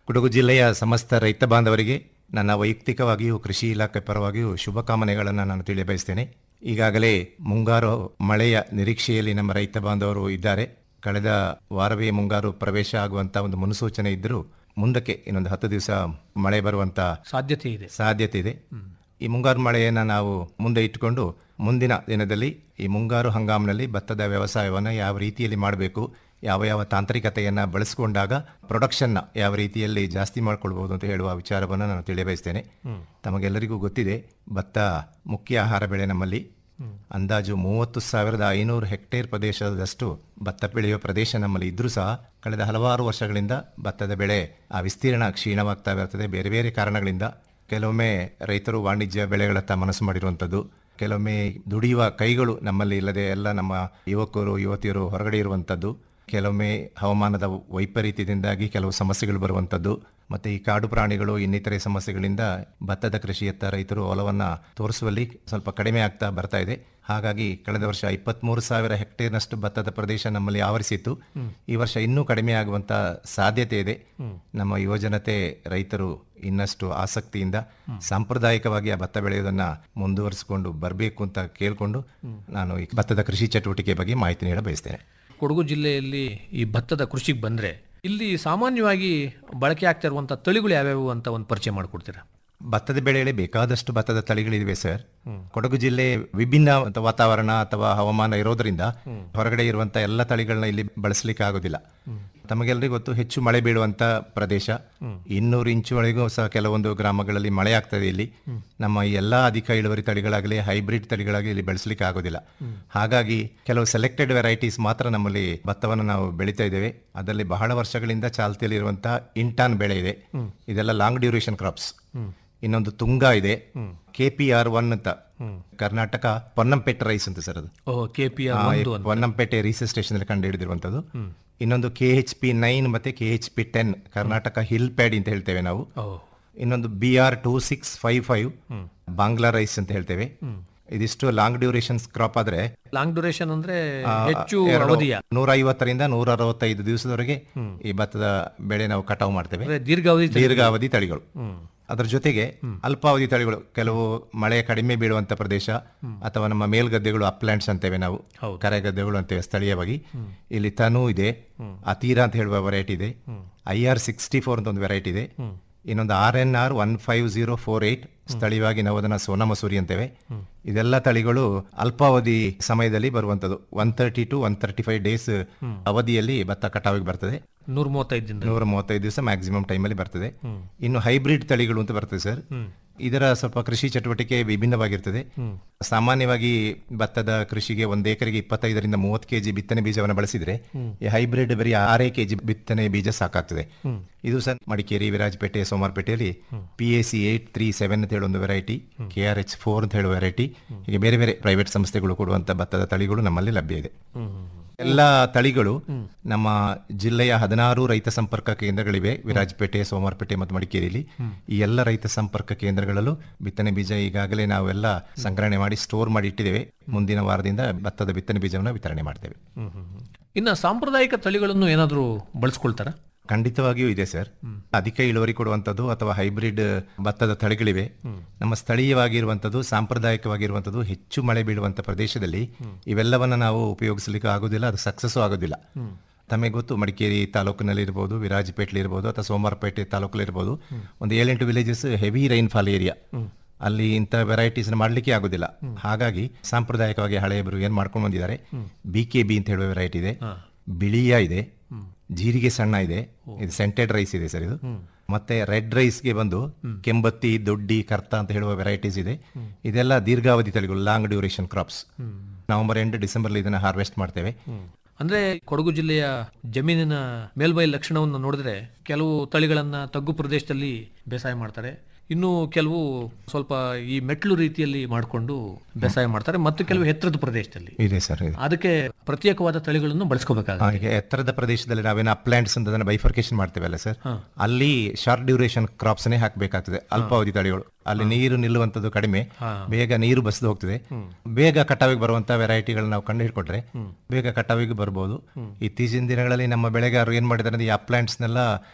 ಕೊಡಗು ಜಿಲ್ಲೆಯ ಸಮಸ್ತ ರೈತ ಬಾಂಧವರಿಗೆ ನನ್ನ ವೈಯಕ್ತಿಕವಾಗಿಯೂ ಕೃಷಿ ಇಲಾಖೆ ಪರವಾಗಿಯೂ ಶುಭಕಾಮನೆಗಳನ್ನು ನಾನು ತಿಳಿಯಬಯಸ್ತೇನೆ ಈಗಾಗಲೇ ಮುಂಗಾರು ಮಳೆಯ ನಿರೀಕ್ಷೆಯಲ್ಲಿ ನಮ್ಮ ರೈತ ಬಾಂಧವರು ಇದ್ದಾರೆ ಕಳೆದ ವಾರವೇ ಮುಂಗಾರು ಪ್ರವೇಶ ಆಗುವಂತ ಒಂದು ಮುನ್ಸೂಚನೆ ಇದ್ದರೂ ಮುಂದಕ್ಕೆ ಇನ್ನೊಂದು ಹತ್ತು ದಿವಸ ಮಳೆ ಬರುವಂತ ಸಾಧ್ಯತೆ ಇದೆ ಸಾಧ್ಯತೆ ಇದೆ ಈ ಮುಂಗಾರು ಮಳೆಯನ್ನು ನಾವು ಮುಂದೆ ಇಟ್ಟುಕೊಂಡು ಮುಂದಿನ ದಿನದಲ್ಲಿ ಈ ಮುಂಗಾರು ಹಂಗಾಮಿನಲ್ಲಿ ಭತ್ತದ ವ್ಯವಸಾಯವನ್ನು ಯಾವ ರೀತಿಯಲ್ಲಿ ಮಾಡಬೇಕು ಯಾವ ಯಾವ ತಾಂತ್ರಿಕತೆಯನ್ನು ಬಳಸಿಕೊಂಡಾಗ ಪ್ರೊಡಕ್ಷನ್ನ ಯಾವ ರೀತಿಯಲ್ಲಿ ಜಾಸ್ತಿ ಮಾಡ್ಕೊಳ್ಬಹುದು ಅಂತ ಹೇಳುವ ವಿಚಾರವನ್ನು ನಾನು ತಿಳಿಯಬಯಸ್ತೇನೆ ಹ್ಮ್. ತಮಗೆಲ್ಲರಿಗೂ ಗೊತ್ತಿದೆ ಭತ್ತ ಮುಖ್ಯ ಆಹಾರ ಬೆಳೆ ನಮ್ಮಲ್ಲಿ ಅಂದಾಜು ಮೂವತ್ತು ಸಾವಿರದ ಐನೂರು ಹೆಕ್ಟೇರ್ ಪ್ರದೇಶದಷ್ಟು ಭತ್ತ ಬೆಳೆಯುವ ಪ್ರದೇಶ ನಮ್ಮಲ್ಲಿ ಇದ್ರೂ ಸಹ ಕಳೆದ ಹಲವಾರು ವರ್ಷಗಳಿಂದ ಭತ್ತದ ಬೆಳೆ ಆ ವಿಸ್ತೀರ್ಣ ಕ್ಷೀಣವಾಗ್ತಾ ಇರ್ತದೆ ಬೇರೆ ಬೇರೆ ಕಾರಣಗಳಿಂದ ಕೆಲವೊಮ್ಮೆ ರೈತರು ವಾಣಿಜ್ಯ ಬೆಳೆಗಳತ್ತ ಮನಸ್ಸು ಮಾಡಿರುವಂಥದ್ದು ಕೆಲವೊಮ್ಮೆ ದುಡಿಯುವ ಕೈಗಳು ನಮ್ಮಲ್ಲಿ ಇಲ್ಲದೆ ಎಲ್ಲ ನಮ್ಮ ಯುವಕರು ಯುವತಿಯರು ಹೊರಗಡೆ ಇರುವಂಥದ್ದು ಕೆಲವೊಮ್ಮೆ ಹವಾಮಾನದ ವೈಪರೀತ್ಯದಿಂದಾಗಿ ಕೆಲವು ಸಮಸ್ಯೆಗಳು ಬರುವಂಥದ್ದು ಮತ್ತೆ ಈ ಕಾಡು ಪ್ರಾಣಿಗಳು ಇನ್ನಿತರೆ ಸಮಸ್ಯೆಗಳಿಂದ ಭತ್ತದ ಕೃಷಿಯತ್ತ ರೈತರು ಒಲವನ್ನು ತೋರಿಸುವಲ್ಲಿ ಸ್ವಲ್ಪ ಕಡಿಮೆ ಆಗ್ತಾ ಬರ್ತಾ ಇದೆ ಹಾಗಾಗಿ ಕಳೆದ ವರ್ಷ ಇಪ್ಪತ್ತ್ಮೂರು ಸಾವಿರ ಹೆಕ್ಟೇರ್ನಷ್ಟು ಭತ್ತದ ಪ್ರದೇಶ ನಮ್ಮಲ್ಲಿ ಆವರಿಸಿತ್ತು ಹ್ಮ್. ಈ ವರ್ಷ ಇನ್ನೂ ಕಡಿಮೆ ಆಗುವಂತ ಸಾಧ್ಯತೆ ಇದೆ ಹ್ಮ್. ನಮ್ಮ ಯುವಜನತೆ ರೈತರು ಇನ್ನಷ್ಟು ಆಸಕ್ತಿಯಿಂದ ಹ್ಮ್. ಸಾಂಪ್ರದಾಯಿಕವಾಗಿ ಆ ಭತ್ತ ಬೆಳೆಯೋದನ್ನ ಮುಂದುವರಿಸಿಕೊಂಡು ಬರಬೇಕು ಅಂತ ಕೇಳಿಕೊಂಡು ಹ್ಮ್. ನಾನು ಈ ಭತ್ತದ ಕೃಷಿ ಚಟುವಟಿಕೆ ಬಗ್ಗೆ ಮಾಹಿತಿ ನೀಡ ಬಯಸ್ತೇನೆ ಕೊಡಗು ಜಿಲ್ಲೆಯಲ್ಲಿ ಈ ಭತ್ತದ ಕೃಷಿಗೆ ಬಂದರೆ ಇಲ್ಲಿ ಸಾಮಾನ್ಯವಾಗಿ ಬಳಕೆ ಆಗ್ತಾ ಇರುವಂಥ ತಳಿಗಳು ಯಾವ್ಯಾವು ಅಂತ ಒಂದು ಪರಿಚಯ ಮಾಡಿಕೊಡ್ತೀರಾ ಭತ್ತದ ಬೆಳೆಯಲ್ಲಿ ಬೇಕಾದಷ್ಟು ಭತ್ತದ ತಳಿಗಳಿವೆ ಸರ್ ಹ್ಮ್. ಕೊಡಗು ಜಿಲ್ಲೆ ವಿಭಿನ್ನ ಅಂತ ವಾತಾವರಣ ಅಥವಾ ಹವಾಮಾನ ಇರೋದ್ರಿಂದ ಹ್ಮ್. ಹೊರಗಡೆ ಇರುವಂತ ಎಲ್ಲ ತಳಿಗಳನ್ನ ಇಲ್ಲಿ ಬಳಸಲಿಕ್ಕೆ ಆಗೋದಿಲ್ಲ ಹ್ಮ್. ತಮಗೆಲ್ಲರಿಗೂ ಗೊತ್ತು ಹೆಚ್ಚು ಮಳೆ ಬೀಳುವಂತ ಪ್ರದೇಶ ಹ್ಮ್. ಇನ್ನೂರು ಇಂಚುವರೆಗೂ ಸಹ ಕೆಲವೊಂದು ಗ್ರಾಮಗಳಲ್ಲಿ ಮಳೆ ಆಗ್ತದೆ ಇಲ್ಲಿ ಹ್ಮ್. ನಮ್ಮ ಈ ಎಲ್ಲ ಅಧಿಕ ಇಳುವರಿ ತಳಿಗಳಾಗಲಿ ಹೈಬ್ರಿಡ್ ತಳಿಗಳಾಗಲಿ ಇಲ್ಲಿ ಬೆಳೆಸಲಿಕ್ಕೆ ಆಗೋದಿಲ್ಲ ಹ್ಮ್. ಹಾಗಾಗಿ ಕೆಲವು ಸೆಲೆಕ್ಟೆಡ್ ವೆರೈಟೀಸ್ ಮಾತ್ರ ನಮ್ಮಲ್ಲಿ ಭತ್ತವನ್ನು ನಾವು ಬೆಳೀತಾ ಇದ್ದೇವೆ ಅದರಲ್ಲಿ ಬಹಳ ವರ್ಷಗಳಿಂದ ಚಾಲ್ತಿಯಲ್ಲಿರುವಂತಹ ಇಂಟಾನ್ ಬೆಳೆ ಇದೆ ಹ್ಮ್. ಇದೆಲ್ಲ ಲಾಂಗ್ ಡ್ಯೂರೇಷನ್ ಕ್ರಾಪ್ಸ್ ಹ್ಮ್. ಇನ್ನೊಂದು ತುಂಗ ಇದೆ ಹ್ಮ್. ಕೆ ಪಿ ಆರ್ ಒನ್ ಅಂತ ಹ್ಮ್. ಕರ್ನಾಟಕ ಪೊನ್ನಂಪೇಟೆ ರೈಸ್ ಅಂತ ಸರ್ ಅದು ಓಹ್ ಕೆ ಪಿ ಆ, ಆರ್ ಈ ಒಂದು ಅಂತ ಪೊನ್ನಂಪೇಟೆ ರಿಸರ್ಚ್ ಸ್ಟೇಷನ್ ಅಲ್ಲಿ ಕಂಡು ಹಿಡಿದಿರುವಂತದ್ದು ಹ್ಮ್. ಇನ್ನೊಂದು ಕೆ ಎಚ್ ಪಿ ನೈನ್ ಮತ್ತೆ K H P ten Karnataka hill paddy ಅಂತ ಹೇಳ್ತೇವೆ ನಾವು ಓಹ್. ಇನ್ನೊಂದು B R two six five five ಹ್ಮ್. ಬಾಂಗ್ಲಾ ರೈಸ್ ಅಂತ ಹೇಳ್ತೇವೆ ಹ್ಮ್. ಇದಿಷ್ಟು ಲಾಂಗ್ ಡ್ಯೂರೇಷನ್ ಕ್ರಾಪ್ ಆದ್ರೆ ಲಾಂಗ್ ಡ್ಯೂರೇಷನ್ ಅಂದ್ರೆ ಆ, ಹೆಚ್ಚು ಎರಡು ಅವಧಿಯ ನೂರ ಐವತ್ತರಿಂದ ನೂರ ಅರವತ್ತೈದು ದಿವಸದವರೆಗೆ ಹ್ಮ್. ಈ ಭತ್ತದ ಬೆಳೆ ನಾವು ಕಟಾವು ಮಾಡ್ತೇವೆ ಅಂದ್ರೆ ದೀರ್ಘಾವಧಿ ತಳಿಗಳು. ದೀರ್ಘಾವಧಿ ತಳಿಗಳು ಹ್ಮ್. ಅದರ ಜೊತೆಗೆ ಅಲ್ಪಾವಧಿ ತಳಿಗಳು ಕೆಲವು ಮಳೆ ಕಡಿಮೆ ಬೀಳುವಂತ ಪ್ರದೇಶ ಅಥವಾ ನಮ್ಮ ಮೇಲ್ಗದ್ದೆಗಳು ಅಪ್ಲ್ಯಾಂಡ್ಸ್ ಅಂತೇವೆ ನಾವು ಹೌದು. ಕರೆಗದ್ದೆಗಳು ಅಂತೇವೆ ಸ್ಥಳೀಯವಾಗಿ ಇಲ್ಲಿ ತನು ಇದೆ ಅತೀರಾ ಅಂತ ಹೇಳುವ ವೆರೈಟಿ ಇದೆ ಐ ಆರ್ ಸಿಕ್ಸ್ಟಿ ಫೋರ್ ಅಂತ ಒಂದು ವೆರೈಟಿ ಇದೆ ಇನ್ನೊಂದು R N R one five zero four eight ಸ್ಥಳೀಯವಾಗಿ ನಾವು ಅದನ್ನ ಸೋನಾ ಮಸೂರಿ ಅಂತೇವೆ ಇದೆಲ್ಲ ತಳಿಗಳು ಅಲ್ಪಾವಧಿ ಸಮಯದಲ್ಲಿ ಬರುವಂತದ್ದು one thirty two one thirty five days ಅವಧಿಯಲ್ಲಿ ಭತ್ತ ಕಟಾವಿಗೆ ಬರ್ತದೆ ನೂರ ಮೂವತ್ತೈದು ದಿನ ನೂರ ಮೂವತ್ತೈದು ದಿವಸ ಮ್ಯಾಕ್ಸಿಮಮ್ ಟೈಮಲ್ಲಿ ಬರ್ತದೆ ಹ್ಮ್. ಇನ್ನು ಹೈಬ್ರಿಡ್ ತಳಿಗಳು ಅಂತ ಬರ್ತದೆ ಸರ್ ಹ್ಮ್. ಇದರ ಸ್ವಲ್ಪ ಕೃಷಿ ಚಟುವಟಿಕೆ ವಿಭಿನ್ನವಾಗಿರ್ತದೆ ಹ್ಮ್. ಸಾಮಾನ್ಯವಾಗಿ ಭತ್ತದ ಕೃಷಿಗೆ ಒಂದು ಎಕರೆಗೆ ಇಪ್ಪತ್ತೈದರಿಂದ ಮೂವತ್ತು ಕೆಜಿ ಬಿತ್ತನೆ ಬೀಜವನ್ನು ಬಳಸಿದ್ರೆ ಹ್ಮ್. ಈ ಹೈಬ್ರಿಡ್ ಬರೀ ಆರೇ ಕೆಜಿ ಬಿತ್ತನೆ ಬೀಜ ಸಾಕಾಗ್ತದೆ ಹ್ಮ್. ಇದು ಸರ್ ಮಡಿಕೇರಿ ವಿರಾಜಪೇಟೆ ಸೋಮಾರ್ಪೇಟೆಯಲ್ಲಿ P A C eight three seven ಅಂತ ಹೇಳೋ ಒಂದು variety K R H four ಅಂತ ಹೇಳುವ ವೆರೈಟಿ ಹೀಗೆ ಬೇರೆ ಬೇರೆ ಪ್ರೈವೇಟ್ ಸಂಸ್ಥೆಗಳು ಕೊಡುವಂತ ಭತ್ತದ ತಳಿಗಳು ನಮ್ಮಲ್ಲಿ ಲಭ್ಯ ಇದೆ ಹ್ಮ್, ಹ್ಮ್, ಎಲ್ಲ ತಳಿಗಳು ನಮ್ಮ ಜಿಲ್ಲೆಯ ಹದಿನಾರು ರೈತ ಸಂಪರ್ಕ ಕೇಂದ್ರಗಳಿವೆ ವಿರಾಜಪೇಟೆ ಸೋಮವಾರಪೇಟೆ ಮತ್ತು ಮಡಿಕೇರಿಯಲ್ಲಿ ಈ ಎಲ್ಲ ರೈತ ಸಂಪರ್ಕ ಕೇಂದ್ರಗಳಲ್ಲೂ ಬಿತ್ತನೆ ಬೀಜ ಈಗಾಗಲೇ ನಾವೆಲ್ಲ ಸಂಗ್ರಹಣೆ ಮಾಡಿ ಸ್ಟೋರ್ ಮಾಡಿ ಇಟ್ಟಿದ್ದೇವೆ ಮುಂದಿನ ವಾರದಿಂದ ಭತ್ತದ ಬಿತ್ತನೆ ಬೀಜವನ್ನು ವಿತರಣೆ ಮಾಡ್ತೇವೆ ಹ್ಮ್, ಹ್ಮ್, ಹ್ಮ್. ಇನ್ನ ಸಾಂಪ್ರದಾಯಿಕ ತಳಿಗಳನ್ನು ಏನಾದರೂ ಬಳಸ್ಕೊಳ್ತಾರ ಖಂಡಿತವಾಗಿಯೂ ಇದೆ ಸರ್ ಅಧಿಕ ಇಳುವರಿ ಕೊಡುವಂಥದ್ದು ಅಥವಾ ಹೈಬ್ರಿಡ್ ಭತ್ತದ ತಳಿಗಳಿವೆ ನಮ್ಮ ಸ್ಥಳೀಯವಾಗಿರುವಂಥದ್ದು ಸಾಂಪ್ರದಾಯಿಕವಾಗಿರುವಂಥದ್ದು ಹೆಚ್ಚು ಮಳೆ ಬೀಳುವಂಥ ಪ್ರದೇಶದಲ್ಲಿ ಇವೆಲ್ಲವನ್ನ ನಾವು ಉಪಯೋಗಿಸಲಿಕ್ಕೆ ಆಗೋದಿಲ್ಲ ಅದು ಸಕ್ಸಸ್ಸು ಆಗೋದಿಲ್ಲ ತಮಗೆ ಗೊತ್ತು ಮಡಿಕೇರಿ ತಾಲೂಕಿನಲ್ಲಿ ಇರ್ಬೋದು ವಿರಾಜಪೇಟೆ ಇರ್ಬೋದು ಅಥವಾ ಸೋಮವಾರಪೇಟೆ ತಾಲೂಕಲ್ಲಿ ಇರ್ಬೋದು ಒಂದು ಏಳೆಂಟು ವಿಲೇಜಸ್ ಹೆವಿ ರೈನ್ಫಾಲ್ ಏರಿಯಾ ಅಲ್ಲಿ ಇಂಥ ವೆರೈಟೀಸ್ ಮಾಡಲಿಕ್ಕೆ ಆಗೋದಿಲ್ಲ ಹಾಗಾಗಿ ಸಾಂಪ್ರದಾಯಿಕವಾಗಿ ಹಳೆಯವರು ಏನ್ ಮಾಡ್ಕೊಂಡು ಬಂದಿದ್ದಾರೆ ಬಿ ಕೆ ಬಿ ಅಂತ ಹೇಳುವ ವೆರೈಟಿ ಇದೆ ಬಿಳಿಯ ಇದೆ ಜೀರಿಗೆ ಸಣ್ಣ ಇದೆ ಇದು ಸೆಂಟೆಡ್ ರೈಸ್ ಇದೆ ಸರ್ ಇದು ಮತ್ತೆ ರೆಡ್ ರೈಸ್ಗೆ ಬಂದು ಕೆಂಬತ್ತಿ ದೊಡ್ಡಿ ಕರ್ತ ಅಂತ ಹೇಳುವ ವೆರೈಟೀಸ್ ಇದೆ ಇದೆಲ್ಲ ದೀರ್ಘಾವಧಿ ತಳಿಗಳು ಲಾಂಗ್ ಡ್ಯೂರೇಷನ್ ಕ್ರಾಪ್ಸ್ ನವೆಂಬರ್ ಎಂಟು ಡಿಸೆಂಬರ್ ಇದನ್ನ ಹಾರ್ವೆಸ್ಟ್ ಮಾಡ್ತೇವೆ ಅಂದ್ರೆ ಕೊಡಗು ಜಿಲ್ಲೆಯ ಜಮೀನಿನ ಮೇಲ್ಮೈ ಲಕ್ಷಣವನ್ನು ನೋಡಿದ್ರೆ ಕೆಲವು ತಳಿಗಳನ್ನ ತಗ್ಗು ಪ್ರದೇಶದಲ್ಲಿ ಬೇಸಾಯ ಮಾಡ್ತಾರೆ ಇನ್ನು ಕೆಲವು ಸ್ವಲ್ಪ ಈ ಮೆಟ್ಲು ರೀತಿಯಲ್ಲಿ ಮಾಡಿಕೊಂಡು ಬೇಸಾಯ ಮಾಡ್ತಾರೆ ಮತ್ತು ಕೆಲವು ಎತ್ತರದ ಪ್ರದೇಶದಲ್ಲಿ ಇದೆ ಸರ್ ಇದೆ ಅದಕ್ಕೆ ಪ್ರತ್ಯೇಕವಾದ ತಳಿಗಳನ್ನು ಬಳಸ್ಕೋಬೇಕಾಗುತ್ತೆ ಹಾಗೆ ಎತ್ತರದ ಪ್ರದೇಶದಲ್ಲಿ ನಾವೇನು ಅಪ್ಲ್ಯಾಂಡ್ಸ್ ಅಂತ ಅದನ್ನ ಬೈಫರ್ಕೇಶನ್ ಮಾಡ್ತೇವಲ್ಲ ಸರ್ ಹಾ. ಅಲ್ಲಿ ಶಾರ್ಟ್ ಡ್ಯೂರೇಷನ್ ಕ್ರಾಪ್ಸ್ನೇ ಹಾಕಬೇಕಾಗ್ತದೆ ಅಲ್ಪಾವಧಿ ತಳಿಗಳು ಅಲ್ಲಿ ನೀರು ನಿಲ್ಲುವಂಥದ್ದು ಕಡಿಮೆ ಹಾ. ಬೇಗ ನೀರು ಬಸ್ದು ಹೋಗ್ತದೆ ಬೇಗ ಕಟಾವಿಗೆ ಬರುವಂತ ವೆರೈಟಿಗಳನ್ನ ನಾವು ಕಂಡು ಹಿಡ್ಕೊಂಡ್ರೆ ಬೇಗ ಕಟಾವಿಗೆ ಬರ್ಬೋದು ಇತ್ತೀಚಿನ ದಿನಗಳಲ್ಲಿ ನಮ್ಮ ಬೆಳೆಗಾರರು ಏನ್ ಮಾಡಿದ್ದಾರೆ ಅಂದ್ರೆ ಈ ಅಪ್ಲ್ಯಾಂಡ್ಸ್ನೆಲ್ಲ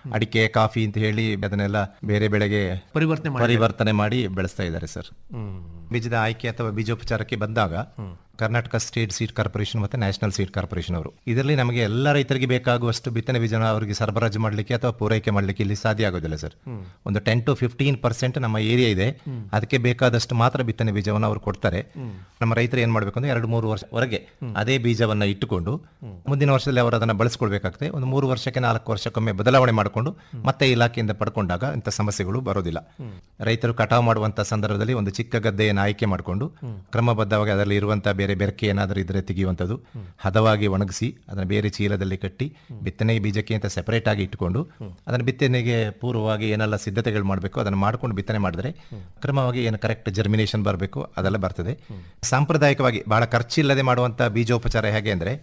ಅಡಿಕೆ ಕಾಫಿ ಅಂತ ಹೇಳಿ ಅದನ್ನೆಲ್ಲ ಬೇರೆ ಬೆಳೆಗೆ ಪರಿವರ್ತನೆ ಮಾಡಿ ಪರಿವರ್ತನೆ ಮಾಡಿ ಬೆಳೆಸ್ತಾ ಇದ್ದಾರೆ ಸರ್ ಹ್ಮ್. ಬೀಜದ ಆಯ್ಕೆ ಅಥವಾ ಬೀಜೋಪಚಾರಕ್ಕೆ ಬಂದಾಗ ಕರ್ನಾಟಕ ಸ್ಟೇಟ್ ಸೀಡ್ ಕಾರ್ಪೊರೇಷನ್ ಮತ್ತೆ ನ್ಯಾಷನಲ್ ಸೀಡ್ ಕಾರ್ಪೊರೇಷನ್ ಅವರು ಇದರಲ್ಲಿ ನಮಗೆ ಎಲ್ಲ ರೈತರಿಗೆ ಬೇಕಾಗುವಷ್ಟು ಬಿತ್ತನೆ ಬೀಜನ ಅವರಿಗೆ ಸರಬರಾಜು ಮಾಡಲಿಕ್ಕೆ ಅಥವಾ ಪೂರೈಕೆ ಮಾಡಲಿಕ್ಕೆ ಇಲ್ಲಿ ಸಾಧ್ಯ ಆಗೋದಿಲ್ಲ ಸರ್ ಒಂದು ಟೆನ್ ಟು ಫಿಫ್ಟೀನ್ ಪರ್ಸೆಂಟ್ ನಮ್ಮ ಏರಿಯಾ ಇದೆ ಅದಕ್ಕೆ ಬೇಕಾದಷ್ಟು ಮಾತ್ರ ಬಿತ್ತನೆ ಬೀಜವನ್ನು ಅವರು ಕೊಡ್ತಾರೆ ನಮ್ಮ ರೈತರು ಏನ್ ಮಾಡಬೇಕು ಅಂದ್ರೆ ಎರಡು ಮೂರು ವರ್ಷವರೆಗೆ ಅದೇ ಬೀಜವನ್ನ ಇಟ್ಟುಕೊಂಡು ಮುಂದಿನ ವರ್ಷದಲ್ಲಿ ಅವರು ಅದನ್ನ ಬಳಸ್ಕೊಳ್ಬೇಕಾಗ್ತದೆ ಒಂದು ಮೂರು ವರ್ಷಕ್ಕೆ ನಾಲ್ಕು ವರ್ಷಕ್ಕೊಮ್ಮೆ ಬದಲಾವಣೆ ಮಾಡಿಕೊಂಡು ಮತ್ತೆ ಇಲಾಖೆಯಿಂದ ಪಡ್ಕೊಂಡಾಗ ಇಂಥ ಸಮಸ್ಯೆಗಳು ಬರೋದಿಲ್ಲ ರೈತರು ಕಟಾವು ಮಾಡುವಂತ ಸಂದರ್ಭದಲ್ಲಿ ಒಂದು ಚಿಕ್ಕ ಗದ್ದೆಯನ್ನು ಆಯ್ಕೆ ಮಾಡಿಕೊಂಡು ಕ್ರಮಬದ್ಧವಾಗಿ ಅದರಲ್ಲಿ ಇರುವಂತಹ ಬೇರೆ ಬೆರಕೆ ಏನಾದರೂ ಇದ್ರೆ ತೆಗೆಯುವಂಥದ್ದು ಹದವಾಗಿ ಒಣಗಿಸಿ ಅದನ್ನು ಬೇರೆ ಚೀಲದಲ್ಲಿ ಕಟ್ಟಿ ಬಿತ್ತನೆ ಬೀಜಕ್ಕೆ ಅಂತ ಸೆಪರೇಟ್ ಆಗಿ ಇಟ್ಟುಕೊಂಡು ಅದನ್ನು ಬಿತ್ತನೆಗೆ ಪೂರ್ವವಾಗಿ ಏನೆಲ್ಲ ಸಿದ್ಧತೆಗಳು ಮಾಡಬೇಕು ಅದನ್ನು ಮಾಡ್ಕೊಂಡು ಬಿತ್ತನೆ ಮಾಡಿದ್ರೆ ಕ್ರಮವಾಗಿ ಏನು ಕರೆಕ್ಟ್ ಜರ್ಮಿನೇಷನ್ ಬರಬೇಕು ಅದೆಲ್ಲ ಬರ್ತದೆ ಸಾಂಪ್ರದಾಯಿಕವಾಗಿ ಬಹಳ ಖರ್ಚಿಲ್ಲದೆ ಮಾಡುವಂತ ಬೀಜೋಪಚಾರ ಹೇಗೆ ಅಂದ್ರೆ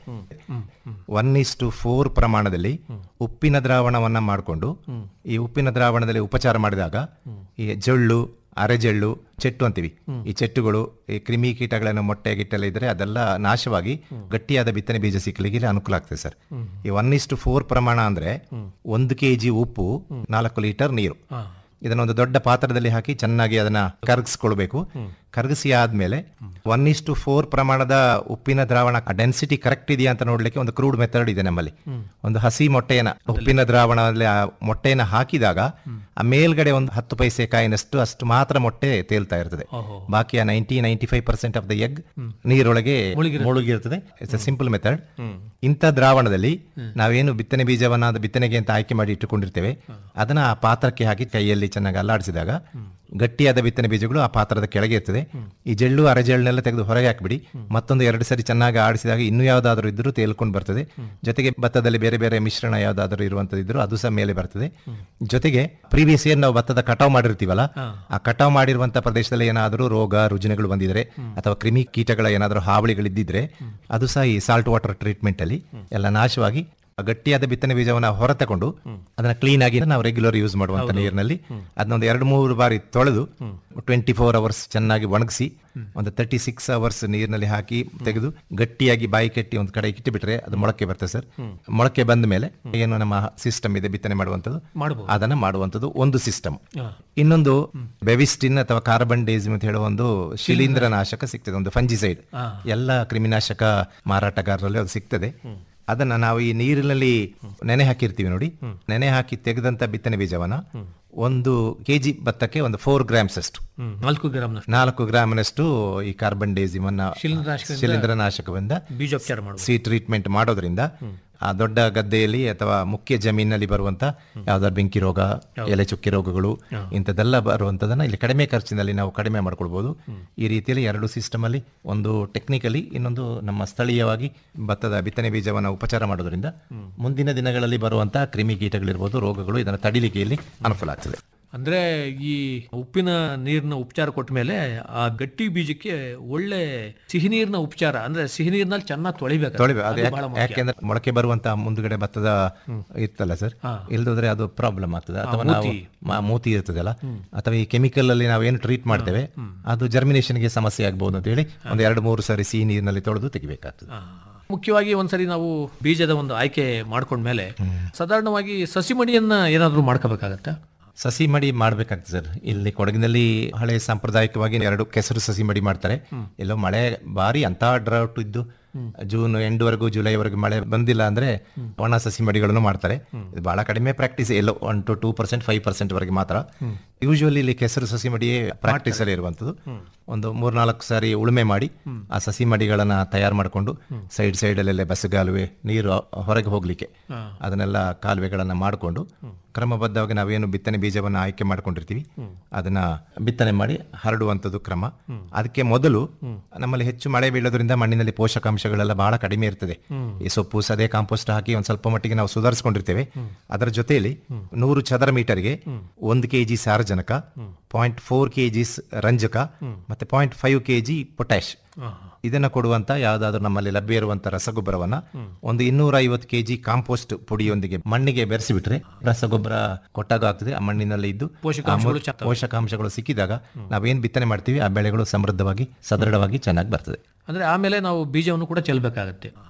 ಒನ್ ಇಸ್ ಟು ಫೋರ್ ಪ್ರಮಾಣದಲ್ಲಿ ಉಪ್ಪಿನ ದ್ರಾವಣವನ್ನ ಮಾಡಿಕೊಂಡು ಈ ಉಪ್ಪಿನ ದ್ರಾವಣದಲ್ಲಿ ಉಪಚಾರ ಮಾಡಿದಾಗ ಈ ಜೊಳ್ಳು ಅರೆಜೆಳ್ಳು ಚೆಟ್ಟು ಅಂತೀವಿ ಈ ಚೆಟ್ಟುಗಳು ಈ ಕ್ರಿಮಿ ಕೀಟಗಳನ್ನು ಮೊಟ್ಟೆ ಗಿಟ್ಟೆಲ್ಲ ಇದ್ರೆ ಅದೆಲ್ಲ ನಾಶವಾಗಿ ಗಟ್ಟಿಯಾದ ಬಿತ್ತನೆ ಬೀಜ ಸಿಕ್ಕಲಿಕ್ಕೆ ಇಲ್ಲಿ ಅನುಕೂಲ ಆಗ್ತದೆ ಸರ್ ಈ ಒನ್ ಇಸ್ ಟು ಫೋರ್ ಪ್ರಮಾಣ ಅಂದ್ರೆ ಒಂದು ಕೆ ಜಿ ಉಪ್ಪು ನಾಲ್ಕು ಲೀಟರ್ ನೀರು ಇದನ್ನ ಒಂದು ದೊಡ್ಡ ಪಾತ್ರದಲ್ಲಿ ಹಾಕಿ ಚೆನ್ನಾಗಿ ಅದನ್ನ ಕರಗಿಸ್ಕೊಳ್ಬೇಕು ಕರಗಿಸಿ ಆದ್ಮೇಲೆ ಒನ್ ಇಸ್ ಟು ಫೋರ್ ಪ್ರಮಾಣದ ಉಪ್ಪಿನ ದ್ರಾವಣ ಡೆನ್ಸಿಟಿ ಕರೆಕ್ಟ್ ಇದೆಯಾ ಅಂತ ನೋಡ್ಲಿಕ್ಕೆ ಒಂದು ಕ್ರೂಡ್ ಮೆಥಡ್ ಇದೆ ನಮ್ಮಲ್ಲಿ ಒಂದು ಹಸಿ ಮೊಟ್ಟೆಯನ್ನ ಉಪ್ಪಿನ ದ್ರಾವಣದಲ್ಲಿ ಆ ಮೊಟ್ಟೆಯನ್ನ ಹಾಕಿದಾಗ ಆ ಮೇಲ್ಗಡೆ ಒಂದು ಹತ್ತು ಪೈಸೆ ಕಾಯಿನಷ್ಟು ಅಷ್ಟು ಮಾತ್ರ ಮೊಟ್ಟೆ ತೇಲ್ತಾ ಇರ್ತದೆ ಬಾಕಿ ninety ninety five percent of the egg ನೀರೊಳಗೆ ಮುಳುಗಿರ್ತದೆ ಇಟ್ಸ್ ಅ ಸಿಂಪಲ್ ಮೆಥಡ್ ಇಂಥ ದ್ರಾವಣದಲ್ಲಿ ನಾವೇನು ಬಿತ್ತನೆ ಬೀಜವನ್ನ ಅದು ಬಿತ್ತನೆಗೆ ಅಂತ ಆಯ್ಕೆ ಮಾಡಿ ಇಟ್ಟುಕೊಂಡಿರ್ತೇವೆ ಅದನ್ನ ಆ ಪಾತ್ರಕ್ಕೆ ಹಾಕಿ ಕೈಯಲ್ಲಿ ಚೆನ್ನಾಗಿ ಅಲ್ಲಾಡಿಸಿದಾಗ ಗಟ್ಟಿಯಾದ ಬಿತ್ತನೆ ಬೀಜಗಳು ಆ ಪಾತ್ರದ ಕೆಳಗೆ ಇರ್ತದೆ ಈ ಜೆಳ್ಳು ಅರೆಜೆಳ್ಳನ್ನೆಲ್ಲ ತೆಗೆದು ಹೊರಗೆ ಹಾಕ್ಬಿಡಿ ಮತ್ತೊಂದು ಎರಡು ಸರಿ ಚೆನ್ನಾಗಿ ಆಡಿಸಿದಾಗ ಇನ್ನೂ ಯಾವ್ದಾದ್ರು ಇದ್ರೂ ತೇಲ್ಕೊಂಡು ಬರ್ತದೆ ಜೊತೆಗೆ ಭತ್ತದಲ್ಲಿ ಬೇರೆ ಬೇರೆ ಮಿಶ್ರಣ ಯಾವ್ದಾದ್ರು ಇರುವಂತದ್ದು ಇದ್ರೂ ಅದು ಸಹ ಮೇಲೆ ಬರ್ತದೆ ಜೊತೆಗೆ ಪ್ರೀವಿಯಸ್ ಇಯರ್ ನಾವು ಭತ್ತದ ಕಟಾವ್ ಮಾಡಿರ್ತೀವಲ್ಲ ಆ ಕಟಾವ್ ಮಾಡಿರುವಂತ ಪ್ರದೇಶದಲ್ಲಿ ಏನಾದರೂ ರೋಗ ರುಜಿನಗಳು ಬಂದಿದ್ರೆ ಅಥವಾ ಕ್ರಿಮಿ ಕೀಟಗಳ ಏನಾದರೂ ಹಾವಳಿಗಳಿದ್ದಿದ್ರೆ ಅದು ಸಹ ಈ ಸಾಲ್ಟ್ ವಾಟರ್ ಟ್ರೀಟ್ಮೆಂಟ್ ಅಲ್ಲಿ ಎಲ್ಲ ನಾಶವಾಗಿ ಆ ಗಟ್ಟಿಯಾದ ಬಿತ್ತನೆ ಬೀಜವನ್ನು ಹೊರ ತಗೊಂಡು ಅದನ್ನ ಕ್ಲೀನ್ ಆಗಿ ನಾವು ರೆಗ್ಯುಲರ್ ಯೂಸ್ ಮಾಡುವಂತ ನೀರಿನಲ್ಲಿ ಅದನ್ನೊಂದು ಎರಡು ಮೂರು ಬಾರಿ ತೊಳೆದು ಟ್ವೆಂಟಿ ಫೋರ್ ಅವರ್ಸ್ ಚೆನ್ನಾಗಿ ಒಣಗಿಸಿ ಒಂದು ತರ್ಟಿ ಸಿಕ್ಸ್ ಅವರ್ಸ್ ನೀರಿನಲ್ಲಿ ಹಾಕಿ ತೆಗೆದು ಗಟ್ಟಿಯಾಗಿ ಬಾಯಿ ಕಟ್ಟಿ ಒಂದು ಕಡೆ ಇಟ್ಟುಬಿಟ್ರೆ ಅದು ಮೊಳಕೆ ಬರ್ತದೆ ಸರ್ ಮೊಳಕೆ ಬಂದ ಮೇಲೆ ಏನು ನಮ್ಮ ಸಿಸ್ಟಮ್ ಇದೆ ಬಿತ್ತನೆ ಮಾಡುವಂಥದ್ದು ಮಾಡ್ಬೋದು. ಅದನ್ನ ಮಾಡುವಂಥದ್ದು ಒಂದು ಸಿಸ್ಟಮ್ ಇನ್ನೊಂದು ಬೆವಿಸ್ಟಿನ್ ಅಥವಾ ಕಾರ್ಬನ್ ಡೇಸಿಮ್ ಅಂತ ಹೇಳುವ ಒಂದು ಶಿಲೀಂಧ್ರ ನಾಶಕ ಸಿಗ್ತದೆ ಒಂದು ಫಂಜಿಸೈಡ್ ಎಲ್ಲ ಕ್ರಿಮಿನಾಶಕ ಮಾರಾಟಗಾರರಲ್ಲಿ ಅದು ಸಿಗ್ತದೆ ಅದನ್ನ ನಾವು ಈ ನೀರಿನಲ್ಲಿ ನೆನೆ ಹಾಕಿರ್ತೀವಿ ನೋಡಿ ನೆನೆ ಹಾಕಿ ತೆಗೆದಂತ ಬಿತ್ತನೆ ಬೀಜವನ್ನ ಒಂದು ಕೆಜಿ ಭತ್ತಕ್ಕೆ ಒಂದು ಫೋರ್ ಗ್ರಾಮ್ಸ್ ಅಷ್ಟು ಹ್ಮ್, ನಾಲ್ಕು ಗ್ರಾಮ್ನಷ್ಟು ನಾಲ್ಕು ಗ್ರಾಮ್ನಷ್ಟು ಈ ಕಾರ್ಬನ್ ಡೇಸಿಮ್ ಅನ್ನ ಶಿಲೀಂಧ್ರನಾಶಕದಿಂದ ಶಿಲೀಂಧ್ರನಾಶಕದಿಂದ ಬೀಜೋಪಚಾರ ಮಾಡುವುದು. ಸಿ ಟ್ರೀಟ್ಮೆಂಟ್ ಮಾಡೋದ್ರಿಂದ ಆ ದೊಡ್ಡ ಗದ್ದೆಯಲ್ಲಿ ಅಥವಾ ಮುಖ್ಯ ಜಮೀನಲ್ಲಿ ಬರುವಂತ ಯಾವ್ದಾದ್ರು ಬೆಂಕಿ ರೋಗ ಎಲೆ ಚುಕ್ಕೆ ರೋಗಗಳು ಇಂಥದ್ದೆಲ್ಲ ಬರುವಂತದನ್ನ ಇಲ್ಲಿ ಕಡಿಮೆ ಖರ್ಚಿನಲ್ಲಿ ನಾವು ಕಡಿಮೆ ಮಾಡ್ಕೊಳ್ಬಹುದು ಈ ರೀತಿಯಲ್ಲಿ ಎರಡು ಸಿಸ್ಟಮ್ ಅಲ್ಲಿ ಒಂದು ಟೆಕ್ನಿಕಲಿ ಇನ್ನೊಂದು ನಮ್ಮ ಸ್ಥಳೀಯವಾಗಿ ಭತ್ತದ ಬಿತ್ತನೆ ಬೀಜವನ್ನು ಉಪಚಾರ ಮಾಡೋದ್ರಿಂದ ಮುಂದಿನ ದಿನಗಳಲ್ಲಿ ಬರುವಂತಹ ಕ್ರಿಮಿ ಕೀಟಗಳಿರ್ಬೋದು ರೋಗಗಳು ಇದನ್ನು ತಡಿಲಿಕ್ಕೆ ಇಲ್ಲಿ ಅನುಕೂಲ ಆಗ್ತದೆ ಅಂದ್ರೆ ಈ ಉಪ್ಪಿನ ನೀರಿನ ಉಪಚಾರ ಕೊಟ್ಟ ಮೇಲೆ ಆ ಗಟ್ಟಿ ಬೀಜಕ್ಕೆ ಒಳ್ಳೆ ಸಿಹಿ ನೀರಿನ ಉಪಚಾರ ಅಂದ್ರೆ ಸಿಹಿ ನೀರಿನಲ್ಲಿ ಚೆನ್ನಾಗಿ ತೊಳಿಬೇಕು ತೊಳಿಬೇಕು ಅದು ಅದು ಯಾಕೆ- ಬಹಳ ಮುಖ್ಯ. ಯಾಕೆಂದ್ರೆ ಮೊಳಕೆ ಬರುವಂತ ಮುಂದ್ಗಡೆ ಭತ್ತದ ಇರ್ತಲ್ಲ ಸರ್ ಇಲ್ದೋದ್ರೆ ಅದು ಪ್ರಾಬ್ಲಮ್ ಆಗ್ತದೆ ಅಥವಾ ನಾವು ಮೂತಿ. ಮಾ- ಮೂತಿ ಇರ್ತದಲ್ಲ ಅಥವಾ ಈ ಕೆಮಿಕಲ್ ಅಲ್ಲಿ ನಾವು ಏನು ಟ್ರೀಟ್ ಮಾಡ್ತೇವೆ ಅದು ಜರ್ಮಿನೇಷನ್ಗೆ ಸಮಸ್ಯೆ ಆಗ್ಬಹುದು ಅಂತ ಹೇಳಿ ಒಂದು ಎರಡು ಮೂರು ಸಾರಿ ಸಿಹಿ ನೀರಿನಲ್ಲಿ ತೊಳೆದು ತೆಗಿಬೇಕಾಗ್ತದೆ ಮುಖ್ಯವಾಗಿ ಒಂದ್ಸರಿ ನಾವು ಬೀಜದ ಒಂದು ಆಯ್ಕೆ ಮಾಡ್ಕೊಂಡ್ಮೇಲೆ ಸಾಧಾರಣವಾಗಿ ಸಸಿ ಮಡಿಯನ್ನ ಏನಾದ್ರೂ ಮಾಡ್ಕೋಬೇಕಾಗತ್ತಾ ಸಸಿ ಮಡಿ ಮಾಡ್ಬೇಕಾಗ್ತದೆ ಸರ್ ಇಲ್ಲಿ ಕೊಡಗಿನಲ್ಲಿ ಹಳೆ ಸಾಂಪ್ರದಾಯಿಕವಾಗಿ ಎರಡು ಕೆಸರು ಸಸಿ ಮಡಿ ಮಾಡ್ತಾರೆ ಎಲ್ಲೋ ಮಳೆ ಬಾರಿ ಅಂತ ಡ್ರೌಟ್ ಇದ್ದು ಜೂನ್ ಎಂಡ್ವರೆಗೂ ಜುಲೈವರೆಗೂ ಮಳೆ ಬಂದಿಲ್ಲ ಅಂದ್ರೆ ಒಣ ಸಸಿ ಮಡಿಗಳನ್ನು ಮಾಡ್ತಾರೆ ಇದು ಬಹಳ ಕಡಿಮೆ ಪ್ರಾಕ್ಟೀಸ್ ಎಲ್ಲೋ one to two percent five percent ವರೆಗೆ ಮಾತ್ರ ಯೂಶುವಲಿ ಇಲ್ಲಿ ಕೆಸರು ಸಸಿ ಮಡಿಯೇ ಪ್ರಾಕ್ಟೀಸ್ ಅಲ್ಲಿ ಇರುವಂತದ್ದು ಒಂದು ಮೂರ್ನಾಲ್ಕು ಸಾರಿ ಉಳುಮೆ ಮಾಡಿ ಆ ಸಸಿ ಮಡಿಗಳನ್ನ ತಯಾರು ಮಾಡಿಕೊಂಡು ಸೈಡ್ ಸೈಡ್ ಅಲ್ಲೆಲ್ಲ ಬಸ್ಗಾಲುವೆ ನೀರು ಹೊರಗೆ ಹೋಗ್ಲಿಕ್ಕೆ ಅದನ್ನೆಲ್ಲ ಕಾಲುವೆಗಳನ್ನ ಮಾಡಿಕೊಂಡು ಕ್ರಮಬದ್ಧವಾಗಿ ನಾವೇನು ಬಿತ್ತನೆ ಬೀಜವನ್ನು ಆಯ್ಕೆ ಮಾಡ್ಕೊಂಡಿರ್ತೀವಿ ಅದನ್ನ ಬಿತ್ತನೆ ಮಾಡಿ ಹರಡುವಂಥದ್ದು ಕ್ರಮ ಅದಕ್ಕೆ ಮೊದಲು ನಮ್ಮಲ್ಲಿ ಹೆಚ್ಚು ಮಳೆ ಬೀಳೋದ್ರಿಂದ ಮಣ್ಣಿನಲ್ಲಿ ಪೋಷಕಾಂಶಗಳೆಲ್ಲ ಬಹಳ ಕಡಿಮೆ ಇರ್ತದೆ ಈ ಸೊಪ್ಪು ಸದೆ ಕಾಂಪೋಸ್ಟ್ ಹಾಕಿ ಒಂದ್ ಸ್ವಲ್ಪ ಮಟ್ಟಿಗೆ ನಾವು ಸುಧಾರಿಸ್ಕೊಂಡಿರ್ತೇವೆ ಅದರ ಜೊತೆಯಲ್ಲಿ ನೂರು ಚದರ ಮೀಟರ್ಗೆ ಒಂದು ಕೆಜಿ ಸಾರಜನಕ ಪಾಯಿಂಟ್ ಫೋರ್ ಕೆಜಿಸ್ ರಂಜಕ ಮತ್ತೆ ಪಾಯಿಂಟ್ ಫೈವ್ ಕೆಜಿ ಪೊಟ್ಯಾಶ್ ಇದನ್ನ ಕೊಡುವಂತ ಯಾವ್ದಾದ್ರು ನಮ್ಮಲ್ಲಿ ಲಭ್ಯ ಇರುವಂತ ರಸಗೊಬ್ಬರವನ್ನ ಒಂದು ಇನ್ನೂರ ಐವತ್ತು ಕೆಜಿ ಕಾಂಪೋಸ್ಟ್ ಪುಡಿಯೊಂದಿಗೆ ಮಣ್ಣಿಗೆ ಬೆರೆಸಿಬಿಟ್ರೆ ರಸಗೊಬ್ಬರ ಕೊಟ್ಟಾಗ ಆಗ್ತದೆ ಆ ಮಣ್ಣಿನಲ್ಲಿ ಇದ್ದು ಆ ಪೋಷಕಾಂಶಗಳು ಮೂ- ಪೋಷಕಾಂಶಗಳು ಸಿಕ್ಕಿದಾಗ ನಾವೇನ್ ಬಿತ್ತನೆ ಮಾಡ್ತೀವಿ ಆ ಬೆಳೆಗಳು ಸಮೃದ್ಧವಾಗಿ ಸದೃಢವಾಗಿ ಚೆನ್ನಾಗಿ ಬರ್ತದೆ ಅಂದ್ರೆ ಆಮೇಲೆ ನಾವು ಬೀಜವನ್ನು ಕೂಡ ಚೆಲ್ಬೇಕಾಗತ್ತೆ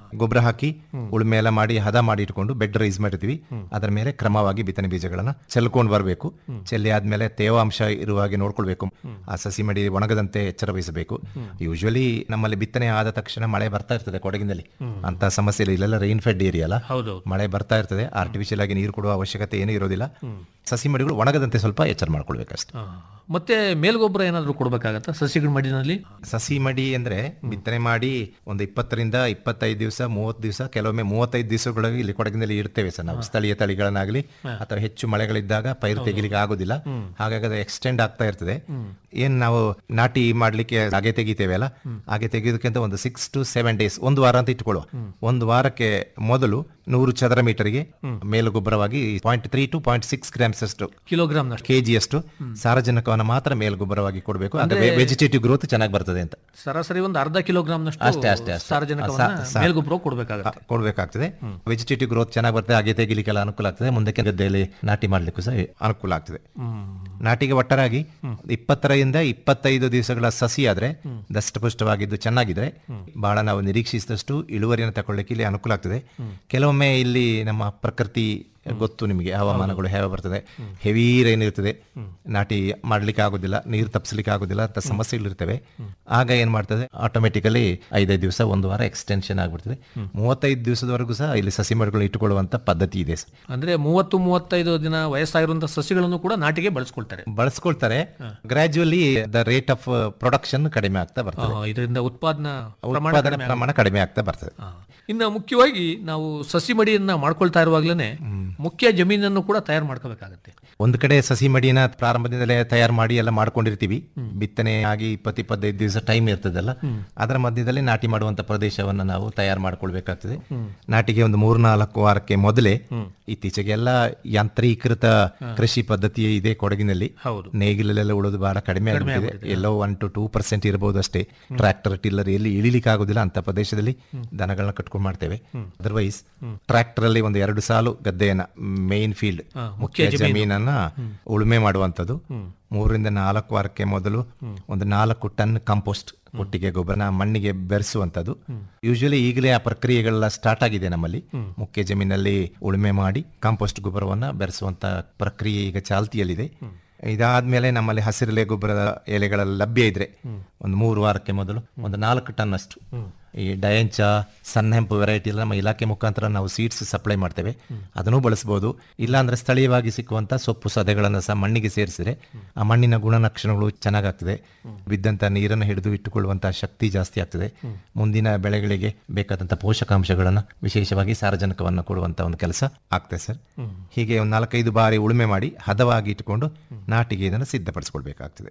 ಗೊಬ್ಬರ ಹಾಕಿ ಉಳುಮೆ ಎಲ್ಲ ಮಾಡಿ ಹದ ಮಾಡಿ ಇಟ್ಕೊಂಡು ಬೆಡ್ ರೈಸ್ ಮಾಡಿರ್ತೀವಿ ಅದರ ಮೇಲೆ ಕ್ರಮವಾಗಿ ಬಿತ್ತನೆ ಬೀಜಗಳನ್ನ ಚೆಲ್ಕೊಂಡು ಬರಬೇಕು ಚೆಲ್ಲಿ ಆದ್ಮೇಲೆ ತೇವಾಂಶ ಇರುವ ಹಾಗೆ ನೋಡ್ಕೊಳ್ಬೇಕು ಆ ಸಸಿ ಮಡಿ ಒಣಗದಂತೆ ಎಚ್ಚರ ವಹಿಸಬೇಕು ಯೂಶುವಲಿ ನಮ್ಮಲ್ಲಿ ಬಿತ್ತನೆ ಆದ ತಕ್ಷಣ ಮಳೆ ಬರ್ತಾ ಇರ್ತದೆ ಕೊಡಗಿನಲ್ಲಿ ಅಂತ ಸಮಸ್ಯೆ ಇಲ್ಲ ಇಲ್ಲೆಲ್ಲ ರೈನ್ ಫೆಡ್ ಏರಿಯಾ ಅಲ್ಲ ಹೌದೌದು. ಮಳೆ ಬರ್ತಾ ಇರ್ತದೆ ಆರ್ಟಿಫಿಷಿಯಲ್ ಆಗಿ ನೀರು ಕೊಡುವ ಅವಶ್ಯಕತೆ ಏನೂ ಇರೋದಿಲ್ಲ ಸಸಿ ಮಡಿಗಳು ಒಣಗದಂತೆ ಸ್ವಲ್ಪ ಎಚ್ಚರ ಮಾಡ್ಕೊಳ್ಬೇಕಷ್ಟೇ ಆ, ಮತ್ತೆ ಮೇಲ್ಗೊಬ್ಬರ ಏನಾದರೂ ಕೊಡಬೇಕಾಗತ್ತಾ ಸಸಿಗಳ ಮಡಿನಲ್ಲಿ ಸಸಿ ಮಡಿ ಅಂದ್ರೆ ಬಿತ್ತನೆ ಮಾಡಿ ಒಂದು ಇಪ್ಪತ್ತರಿಂದ ಇಪ್ಪತ್ತೈದು ದಿವಸ ಮೂವತ್ತು ದಿವಸ ಕೆಲವೊಮ್ಮೆ ಮೂವತ್ತೈದು ದಿವಸಗಳಾಗಿ ಇಲ್ಲಿ ಕೊಡಗಿನಲ್ಲಿ ಇರ್ತೇವೆ ಸರ್ ನಾವು ಸ್ಥಳೀಯ ತಳಿಗಳನ್ನಾಗಲಿ ಅಥವಾ ಹೆಚ್ಚು ಮಳೆಗಳಿದ್ದಾಗ ಪೈರು ತೆಗಿಲಿಕ್ಕೆ ಆಗೋದಿಲ್ಲ ಹಾಗಾಗಿ ಅದು ಎಕ್ಸ್ಟೆಂಡ್ ಆಗ್ತಾ ಇರ್ತದೆ ಏನ್ ನಾವು ನಾಟಿ ಮಾಡ್ಲಿಕ್ಕೆ ಹಾಗೆ ತೆಗಿತೇವೆ ಅಲ್ಲ ಹಾಗೆ ತೆಗೆಯೋದಕ್ಕಿಂತ ಒಂದು ಸಿಕ್ಸ್ ಟು ಸೆವೆನ್ ಡೇಸ್ ಒಂದು ವಾರ ಅಂತ ಇಟ್ಕೊಳ್ಳುವ ಒಂದು ವಾರಕ್ಕೆ ಮೊದಲು ನೂರು ಚದರ ಮೀಟರ್ಗೆ ಮೇಲು ಗೊಬ್ಬರವಾಗಿ point three to point six grams ಅಷ್ಟು ಕಿಲೋಗ್ರಾಮ್ ಕೆಜಿ ಅಷ್ಟು ಸಾರಜನಕವನ್ನು ಮಾತ್ರ ಮೇಲ್ಗೊಬ್ಬರವಾಗಿ ಕೊಡಬೇಕು ಅಂದ್ರೆ ಅಂದ್ರೆ- ವೆಜಿಟೇಟಿವ್ ಗ್ರೋತ್ ಚೆನ್ನಾಗಿ ಬರ್ತದೆ ಅಂತ ಸರಾಸರಿ ಒಂದು ಅರ್ಧ ಕಿಲೋಗ್ರಾಮ್ನಷ್ಟು ಅಷ್ಟೇ ಅಷ್ಟೇ ಅಷ್ಟೇ ಸಾರಜನಕವನ್ನ ಸಾ- ಸಾ- ಮೇಲ್ಗೊಬ್ಬರ ಕೊಡಬೇಕಾಗತ್ತೆ ಆ, ಕೊಡ್ಬೇಕಾಗ್ತದೆ ವೆಜಿಟೇಟಿವ್ ಗ್ರೋತ್ ಚೆನ್ನಾಗಿ ಬರ್ತದೆ ಹಾಗೆ ತೆಗಿಲಿಕ್ಕೆಲ್ಲ ಅನುಕೂಲ ಆಗ್ತದೆ ಮುಂದಕ್ಕೆ ಗದ್ದೆಯಲ್ಲಿ ನಾಟಿ ಮಾಡ್ಲಿಕ್ಕೂ ಸಹ ಅನುಕೂಲ ಆಗ್ತದೆ ನಾಟಿಗೆ ಒಟ್ಟಾರಾಗಿ ಇಪ್ಪತ್ತರಿಂದ ಇಪ್ಪತ್ತೈದು ದಿವಸಗಳ ಸಸಿ ಆದ್ರೆ ದಷ್ಟಪುಷ್ಟವಾಗಿದ್ದು ಚೆನ್ನಾಗಿದ್ರೆ ಬಹಳ ನಾವು ನಿರೀಕ್ಷಿಸಿದಷ್ಟು ಇಳುವರಿಯನ್ನು ತಗೊಳ್ಳಿಕ್ಕೆ ಇಲ್ಲಿ ಅನುಕೂಲ ಆಗ್ತದೆ ಕೆಲವೊಮ್ಮೆ ಇಲ್ಲಿ ನಮ್ಮ ಪ್ರಕೃತಿ ಗೊತ್ತು ನಿಮಗೆ ಹವಾಮಾನಗಳು ಹೇಗೆ ಬರ್ತದೆ ಹೆವಿ ರೈನ್ ಇರ್ತದೆ ನಾಟಿ ಮಾಡ್ಲಿಕ್ಕೆ ಆಗೋದಿಲ್ಲ ನೀರು ತಪ್ಪಿಸ್ಲಿಕ್ಕೆ ಆಗೋದಿಲ್ಲ ಅಂತ ಸಮಸ್ಯೆಗಳಿರ್ತವೆ ಆಗ ಏನ್ ಮಾಡ್ತದೆ ಆಟೋಮೆಟಿಕಲಿ ಐದೈದು ದಿವಸ ಒಂದು ವಾರ ಎಕ್ಸ್ಟೆನ್ಷನ್ ಆಗ್ಬಿಡ್ತದೆ ಮೂವತ್ತೈದು ದಿವಸದವರೆಗೂ ಸಹ ಇಲ್ಲಿ ಸಸಿ ಮರಗಳು ಇಟ್ಟುಕೊಳ್ಳುವಂತ ಪದ್ಧತಿ ಇದೆ ಸರ್. ಅಂದ್ರೆ ಮೂವತ್ತು ಮೂವತ್ತೈದು ದಿನ ವಯಸ್ಸಾಗಿರುವಂತಹ ಸಸಿಗಳನ್ನು ಕೂಡ ನಾಟಿಗೆ ಬಳಸ್ಕೊಳ್ತಾರೆ ಬಳಸ್ಕೊಳ್ತಾರೆ gradually the rate of production ಕಡಿಮೆ ಆಗ್ತಾ ಬರ್ತದೆ ಆ, ಇದರಿಂದ ಉತ್ಪಾದನಾ ಪ್ರಮಾಣ ಉತ್ಪಾದನೆ ಕಡಿಮೆ ಪ್ರಮಾಣ ಕಡಿಮೆ ಆಗ್ತಾ ಬರ್ತದೆ ಇನ್ನು ಮುಖ್ಯವಾಗಿ ನಾವು ಸಸಿ ಮಡಿಯನ್ನ ಮಾಡ್ಕೊಳ್ತಾ ಇರುವಾಗ್ಲೇನೆ ಮುಖ್ಯ ಜಮೀನನ್ನು ಕೂಡ ತಯಾರು ಮಾಡ್ಕೋಬೇಕಾಗತ್ತೆ ಒಂದು ಕಡೆ ಸಸಿ ಮಡಿನ ಪ್ರಾರಂಭದಿಂದಲೇ ತಯಾರು ಮಾಡಿ ಎಲ್ಲ ಮಾಡ್ಕೊಂಡಿರ್ತೀವಿ ಬಿತ್ತನೆ ಆಗಿ ಇಪ್ಪತ್ತು ಇಪ್ಪತ್ತೈದು ದಿವಸ ಟೈಮ್ ಇರ್ತದಲ್ಲ ಅದರ ಮಧ್ಯದಲ್ಲಿ ನಾಟಿ ಮಾಡುವಂತ ಪ್ರದೇಶವನ್ನ ನಾವು ತಯಾರು ಮಾಡ್ಕೊಳ್ಬೇಕಾಗ್ತದೆ ನಾಟಿಗೆ ಒಂದು ಮೂರ್ ನಾಲ್ಕು ವಾರಕ್ಕೆ ಮೊದಲೇ ಇತ್ತೀಚೆಗೆ ಎಲ್ಲ ಯಾಂತ್ರೀಕೃತ ಕೃಷಿ ಪದ್ಧತಿ ಇದೆ ಕೊಡಗಿನಲ್ಲಿ ಹೌದು. ನೇಗಿಲಲ್ಲೆಲ್ಲ ಉಳೋದು ಬಹಳ ಕಡಿಮೆ ಕಡಿಮೆ ಆಗಿದೆ ಆಗ್ಬಿಟ್ಟಿದೆ. ಎಲ್ಲೋ ಒನ್ ಟು ಟೂ ಪರ್ಸೆಂಟ್ ಇರಬಹುದು ಅಷ್ಟೇ ಟ್ರ್ಯಾಕ್ಟರ್ ಟಿಲ್ಲರ್ ಎಲ್ಲಿ ಇಳಿಲಿಕ್ಕೆ ಆಗೋದಿಲ್ಲ ಅಂತ ಪ್ರದೇಶದಲ್ಲಿ ದನಗಳನ್ನ ಕಟ್ಕೊಂಡು ಮಾಡ್ತೇವೆ ಅದರ್ವೈಸ್ ಟ್ರ್ಯಾಕ್ಟರ್ ಅಲ್ಲಿ ಒಂದು ಎರಡು ಸಾಲು ಗದ್ದೆಯನ್ನ ಮೇನ್ ಫೀಲ್ಡ್ ಹಾ, ಮುಖ್ಯ ಮುಖ್ಯ ಜಮೀನು. ಜಮೀನನ್ನ ಉಳುಮೆ ಮಾಡುವಂಥದ್ದು ಮೂರರಿಂದ ನಾಲ್ಕು ವಾರಕ್ಕೆ ಮೊದಲು ಒಂದು ನಾಲ್ಕು ಟನ್ ಕಾಂಪೋಸ್ಟ್ ಒಟ್ಟಿಗೆ ಗೊಬ್ಬರನ ಮಣ್ಣಿಗೆ ಬೆರೆಸುವಂಥದ್ದು ಯೂಶುವಲಿ ಈಗಲೇ ಆ ಪ್ರಕ್ರಿಯೆಗಳೆಲ್ಲ ಸ್ಟಾರ್ಟ್ ಆಗಿದೆ ನಮ್ಮಲ್ಲಿ ಮುಖ್ಯ ಜಮೀನಲ್ಲಿ ಉಳುಮೆ ಮಾಡಿ ಕಾಂಪೋಸ್ಟ್ ಗೊಬ್ಬರವನ್ನ ಬೆರೆಸುವಂತ ಪ್ರಕ್ರಿಯೆ ಈಗ ಚಾಲ್ತಿಯಲ್ಲಿದೆ ಇದಾದ್ಮೇಲೆ ನಮ್ಮಲ್ಲಿ ಹಸಿರೆಲೆ ಗೊಬ್ಬರದ ಎಲೆಗಳೆಲ್ಲ ಲಭ್ಯ ಇದ್ರೆ ಒಂದು ಮೂರು ವಾರಕ್ಕೆ ಮೊದಲು ಒಂದು ನಾಲ್ಕು ಟನ್ ಅಷ್ಟು ಈ ಡಯಂಚ ಸಣ್ಣ ಹೆಂಪು ವೆರೈಟಿ ಎಲ್ಲ ನಮ್ಮ ಇಲಾಖೆ ಮುಖಾಂತರ ನಾವು ಸೀಡ್ಸ್ ಸಪ್ಲೈ ಮಾಡ್ತೇವೆ ಅದನ್ನು ಬಳಸ್ಬೋದು ಇಲ್ಲಾಂದ್ರೆ ಸ್ಥಳೀಯವಾಗಿ ಸಿಕ್ಕುವಂತ ಸೊಪ್ಪು ಸದೆಗಳನ್ನು ಸಹ ಮಣ್ಣಿಗೆ ಸೇರಿಸಿದ್ರೆ ಆ ಮಣ್ಣಿನ ಗುಣಲಕ್ಷಣಗಳು ಚೆನ್ನಾಗಾಗ್ತದೆ ಬಿದ್ದಂತ ನೀರನ್ನು ಹಿಡಿದು ಇಟ್ಟುಕೊಳ್ಳುವಂತ ಶಕ್ತಿ ಜಾಸ್ತಿ ಆಗ್ತದೆ ಮುಂದಿನ ಬೆಳೆಗಳಿಗೆ ಬೇಕಾದಂತ ಪೋಷಕಾಂಶಗಳನ್ನು ವಿಶೇಷವಾಗಿ ಸಾರಜನಕವನ್ನು ಕೊಡುವಂತ ಒಂದು ಕೆಲಸ ಆಗ್ತದೆ ಸರ್ ಹೀಗೆ ಒಂದು ನಾಲ್ಕೈದು ಬಾರಿ ಉಳುಮೆ ಮಾಡಿ ಹದವಾಗಿ ಇಟ್ಟುಕೊಂಡು ನಾಟಿಗೆ ಇದನ್ನು ಸಿದ್ಧಪಡಿಸ್ಕೊಳ್ಬೇಕಾಗ್ತದೆ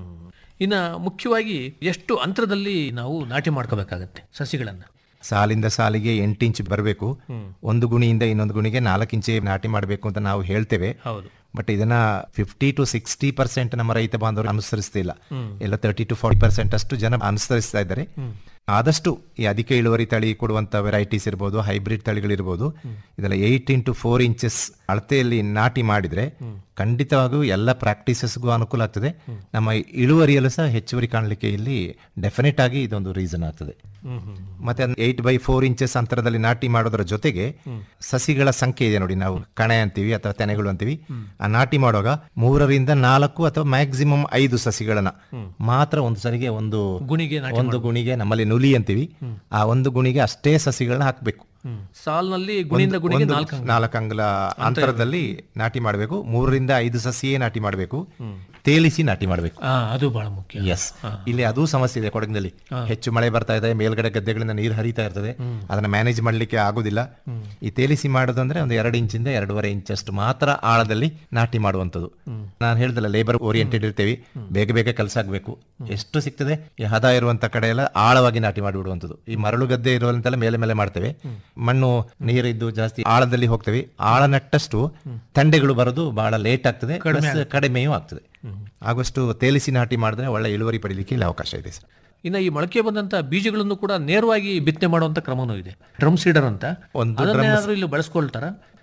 ಇನ್ನ ಮುಖ್ಯವಾಗಿ ಎಷ್ಟು ಅಂತರದಲ್ಲಿ ನಾವು ನಾಟಿ ಮಾಡ್ಕೋಬೇಕಾಗತ್ತೆ ಸಸಿಗಳನ್ನ ಸಾಲಿಂದ ಸಾಲಿಗೆ ಎಂಟು ಇಂಚ್ ಬರಬೇಕು ಒಂದು ಗುಣಿಯಿಂದ ಇನ್ನೊಂದು ಗುಣಿಗೆ ನಾಲ್ಕು ಇಂಚೆ ನಾಟಿ ಮಾಡಬೇಕು ಅಂತ ನಾವು ಹೇಳ್ತೇವೆ ಹೌದು ಬಟ್ ಇದನ್ನ ಫಿಫ್ಟಿ ಟು ಸಿಕ್ಸ್ಟಿ ಪರ್ಸೆಂಟ್ ನಮ್ಮ ರೈತ ಬಾಂಧವರು ಅನುಸರಿಸ್ತಿಲ್ಲ ಎಲ್ಲ ತರ್ಟಿ ಟು ಫಾರ್ಟಿ ಪರ್ಸೆಂಟ್ ಅಷ್ಟು ಜನ ಅನುಸರಿಸ್ತಾ ಇದ್ದಾರೆ ಆದಷ್ಟು ಈ ಅಧಿಕ ಇಳುವರಿ ತಳಿ ಕೊಡುವಂತ ವೆರೈಟೀಸ್ ಇರ್ಬೋದು ಹೈಬ್ರಿಡ್ ತಳಿಗಳಿರ್ಬೋದು ಇದೆಲ್ಲ ಏಯ್ಟ್ ಇಂಟು ಫೋರ್ ಇಂಚಸ್ ಅಳತೆಯಲ್ಲಿ ನಾಟಿ ಮಾಡಿದ್ರೆ ಖಂಡಿತವಾಗೂ ಎಲ್ಲ ಪ್ರಾಕ್ಟೀಸಸ್ಗೂ ಅನುಕೂಲ ಆಗ್ತದೆ ನಮ್ಮ ಇಳುವರಿಯಲ್ಲೂ ಸಹ ಹೆಚ್ಚುವರಿ ಕಾಣಲಿಕ್ಕೆ ಇಲ್ಲಿ ಡೆಫಿನೆಟ್ ಆಗಿ ಇದೊಂದು ರೀಸನ್ ಆಗ್ತದೆ ಮತ್ತೆ ಏಟ್ ಬೈ ಫೋರ್ ಇಂಚಸ್ ಅಂತರದಲ್ಲಿ ನಾಟಿ ಮಾಡೋದ್ರ ಜೊತೆಗೆ ಸಸಿಗಳ ಸಂಖ್ಯೆ ಇದೆ ನೋಡಿ ನಾವು ಕಣೆ ಅಂತೀವಿ ಅಥವಾ ತೆನೆಗಳು ಅಂತೀವಿ ಆ ನಾಟಿ ಮಾಡುವಾಗ ಮೂರರಿಂದ ನಾಲ್ಕು ಅಥವಾ ಮ್ಯಾಕ್ಸಿಮಮ್ ಐದು ಸಸಿಗಳನ್ನ ಮಾತ್ರ ಒಂದು ಸರಿಗೆ ಒಂದು ಗುಣಿಗೆ ನಾಟಿ ಒಂದು ಗುಣಿಗೆ ನಮ್ಮಲ್ಲಿ ನುಲಿ ಅಂತೀವಿ ಆ ಒಂದು ಗುಣಿಗೆ ಅಷ್ಟೇ ಸಸಿಗಳನ್ನ ಹಾಕಬೇಕು ಸಾಲ್ನಲ್ಲಿ ಗುಣಿಯಿಂದ ಗುಣಿಗೆ ಒಂದು ನಾಲ್ಕು ಅಂಗುಲ. ನಾಲ್ಕು ಅಂಗುಲ ಅಂತರದಲ್ಲಿ ನಾಟಿ ಮಾಡಬೇಕು ಮೂರರಿಂದ ಐದು ಸಸಿಯೇ ನಾಟಿ ಮಾಡಬೇಕು ತೇಲಿಸಿ ನಾಟಿ ಮಾಡಬೇಕು ಆ, ಅದು ಬಹಳ ಮುಖ್ಯ ಎಸ್ ಇಲ್ಲಿ ಅದೂ ಸಮಸ್ಯೆ ಇದೆ ಕೊಡಗಿನಲ್ಲಿ ಹೆಚ್ಚು ಮಳೆ ಬರ್ತಾ ಇದೆ ಮೇಲ್ಗಡೆ ಗದ್ದೆಗಳಿಂದ ನೀರು ಹರಿತಾ ಇರ್ತದೆ ಅದನ್ನ ಮ್ಯಾನೇಜ್ ಮಾಡ್ಲಿಕ್ಕೆ ಆಗುದಿಲ್ಲ ಈ ತೇಲಿಸಿ ಮಾಡೋದಂದ್ರೆ ಒಂದು ಎರಡು ಇಂಚಿಂದ ಎರಡೂವರೆ ಇಂಚ್ ಅಷ್ಟು ಮಾತ್ರ ಆಳದಲ್ಲಿ ನಾಟಿ ಮಾಡುವಂಥದ್ದು ನಾನು ಹೇಳ್ದಲ್ಲ ಲೇಬರ್ ಓರಿಯೆಂಟೆಡ್ ಇರ್ತೇವೆ ಬೇಗ ಬೇಗ ಕೆಲಸ ಆಗಬೇಕು ಎಷ್ಟು ಸಿಗ್ತದೆ ಈ ಹದ ಇರುವಂತ ಕಡೆ ಎಲ್ಲ ಆಳವಾಗಿ ನಾಟಿ ಮಾಡಿಬಿಡುವಂಥದ್ದು ಈ ಮರಳು ಗದ್ದೆ ಇರುವಂತೆಲ್ಲ ಮೇಲೆ ಮೇಲೆ ಮಾಡ್ತೇವೆ ಮಣ್ಣು ನೀರಿದ್ದು ಜಾಸ್ತಿ ಆಳದಲ್ಲಿ ಹೋಗ್ತೇವೆ ಆಳ ನಟ್ಟಷ್ಟು ತಂಡೆಗಳು ಬರೋದು ಬಹಳ ಲೇಟ್ ಆಗ್ತದೆ ಕಡಿಮೆ plus ಕಡಿಮೆಯೂ ಆಗ್ತದೆ ಆಗೋಷ್ಟು ತೇಲಿಸಿ ನಾಟಿ ಮಾಡಿದ್ರೆ ಒಳ್ಳೆ ಇಳುವರಿ ಪಡಿಲಿಕ್ಕೆ ಇಲ್ಲಿ ಅವಕಾಶ ಇದೆ ಸರ್ ಇನ್ನ ಈ ಮೊಳಕೆ ಬಂದಂತ ಬೀಜಗಳನ್ನು ಕೂಡ ನೇರವಾಗಿ ಬಿತ್ತನೆ ಮಾಡುವಂತ ಕ್ರಮನೂ ಇದೆ ಡ್ರಮ್ ಸೀಡರ್ ಅಂತ ಒಂದು ಅದನ್ನ drum ಏನಾದ್ರೂ ಇಲ್ಲಿ ಬಳಸ್ಕೊಳ್ತಾರ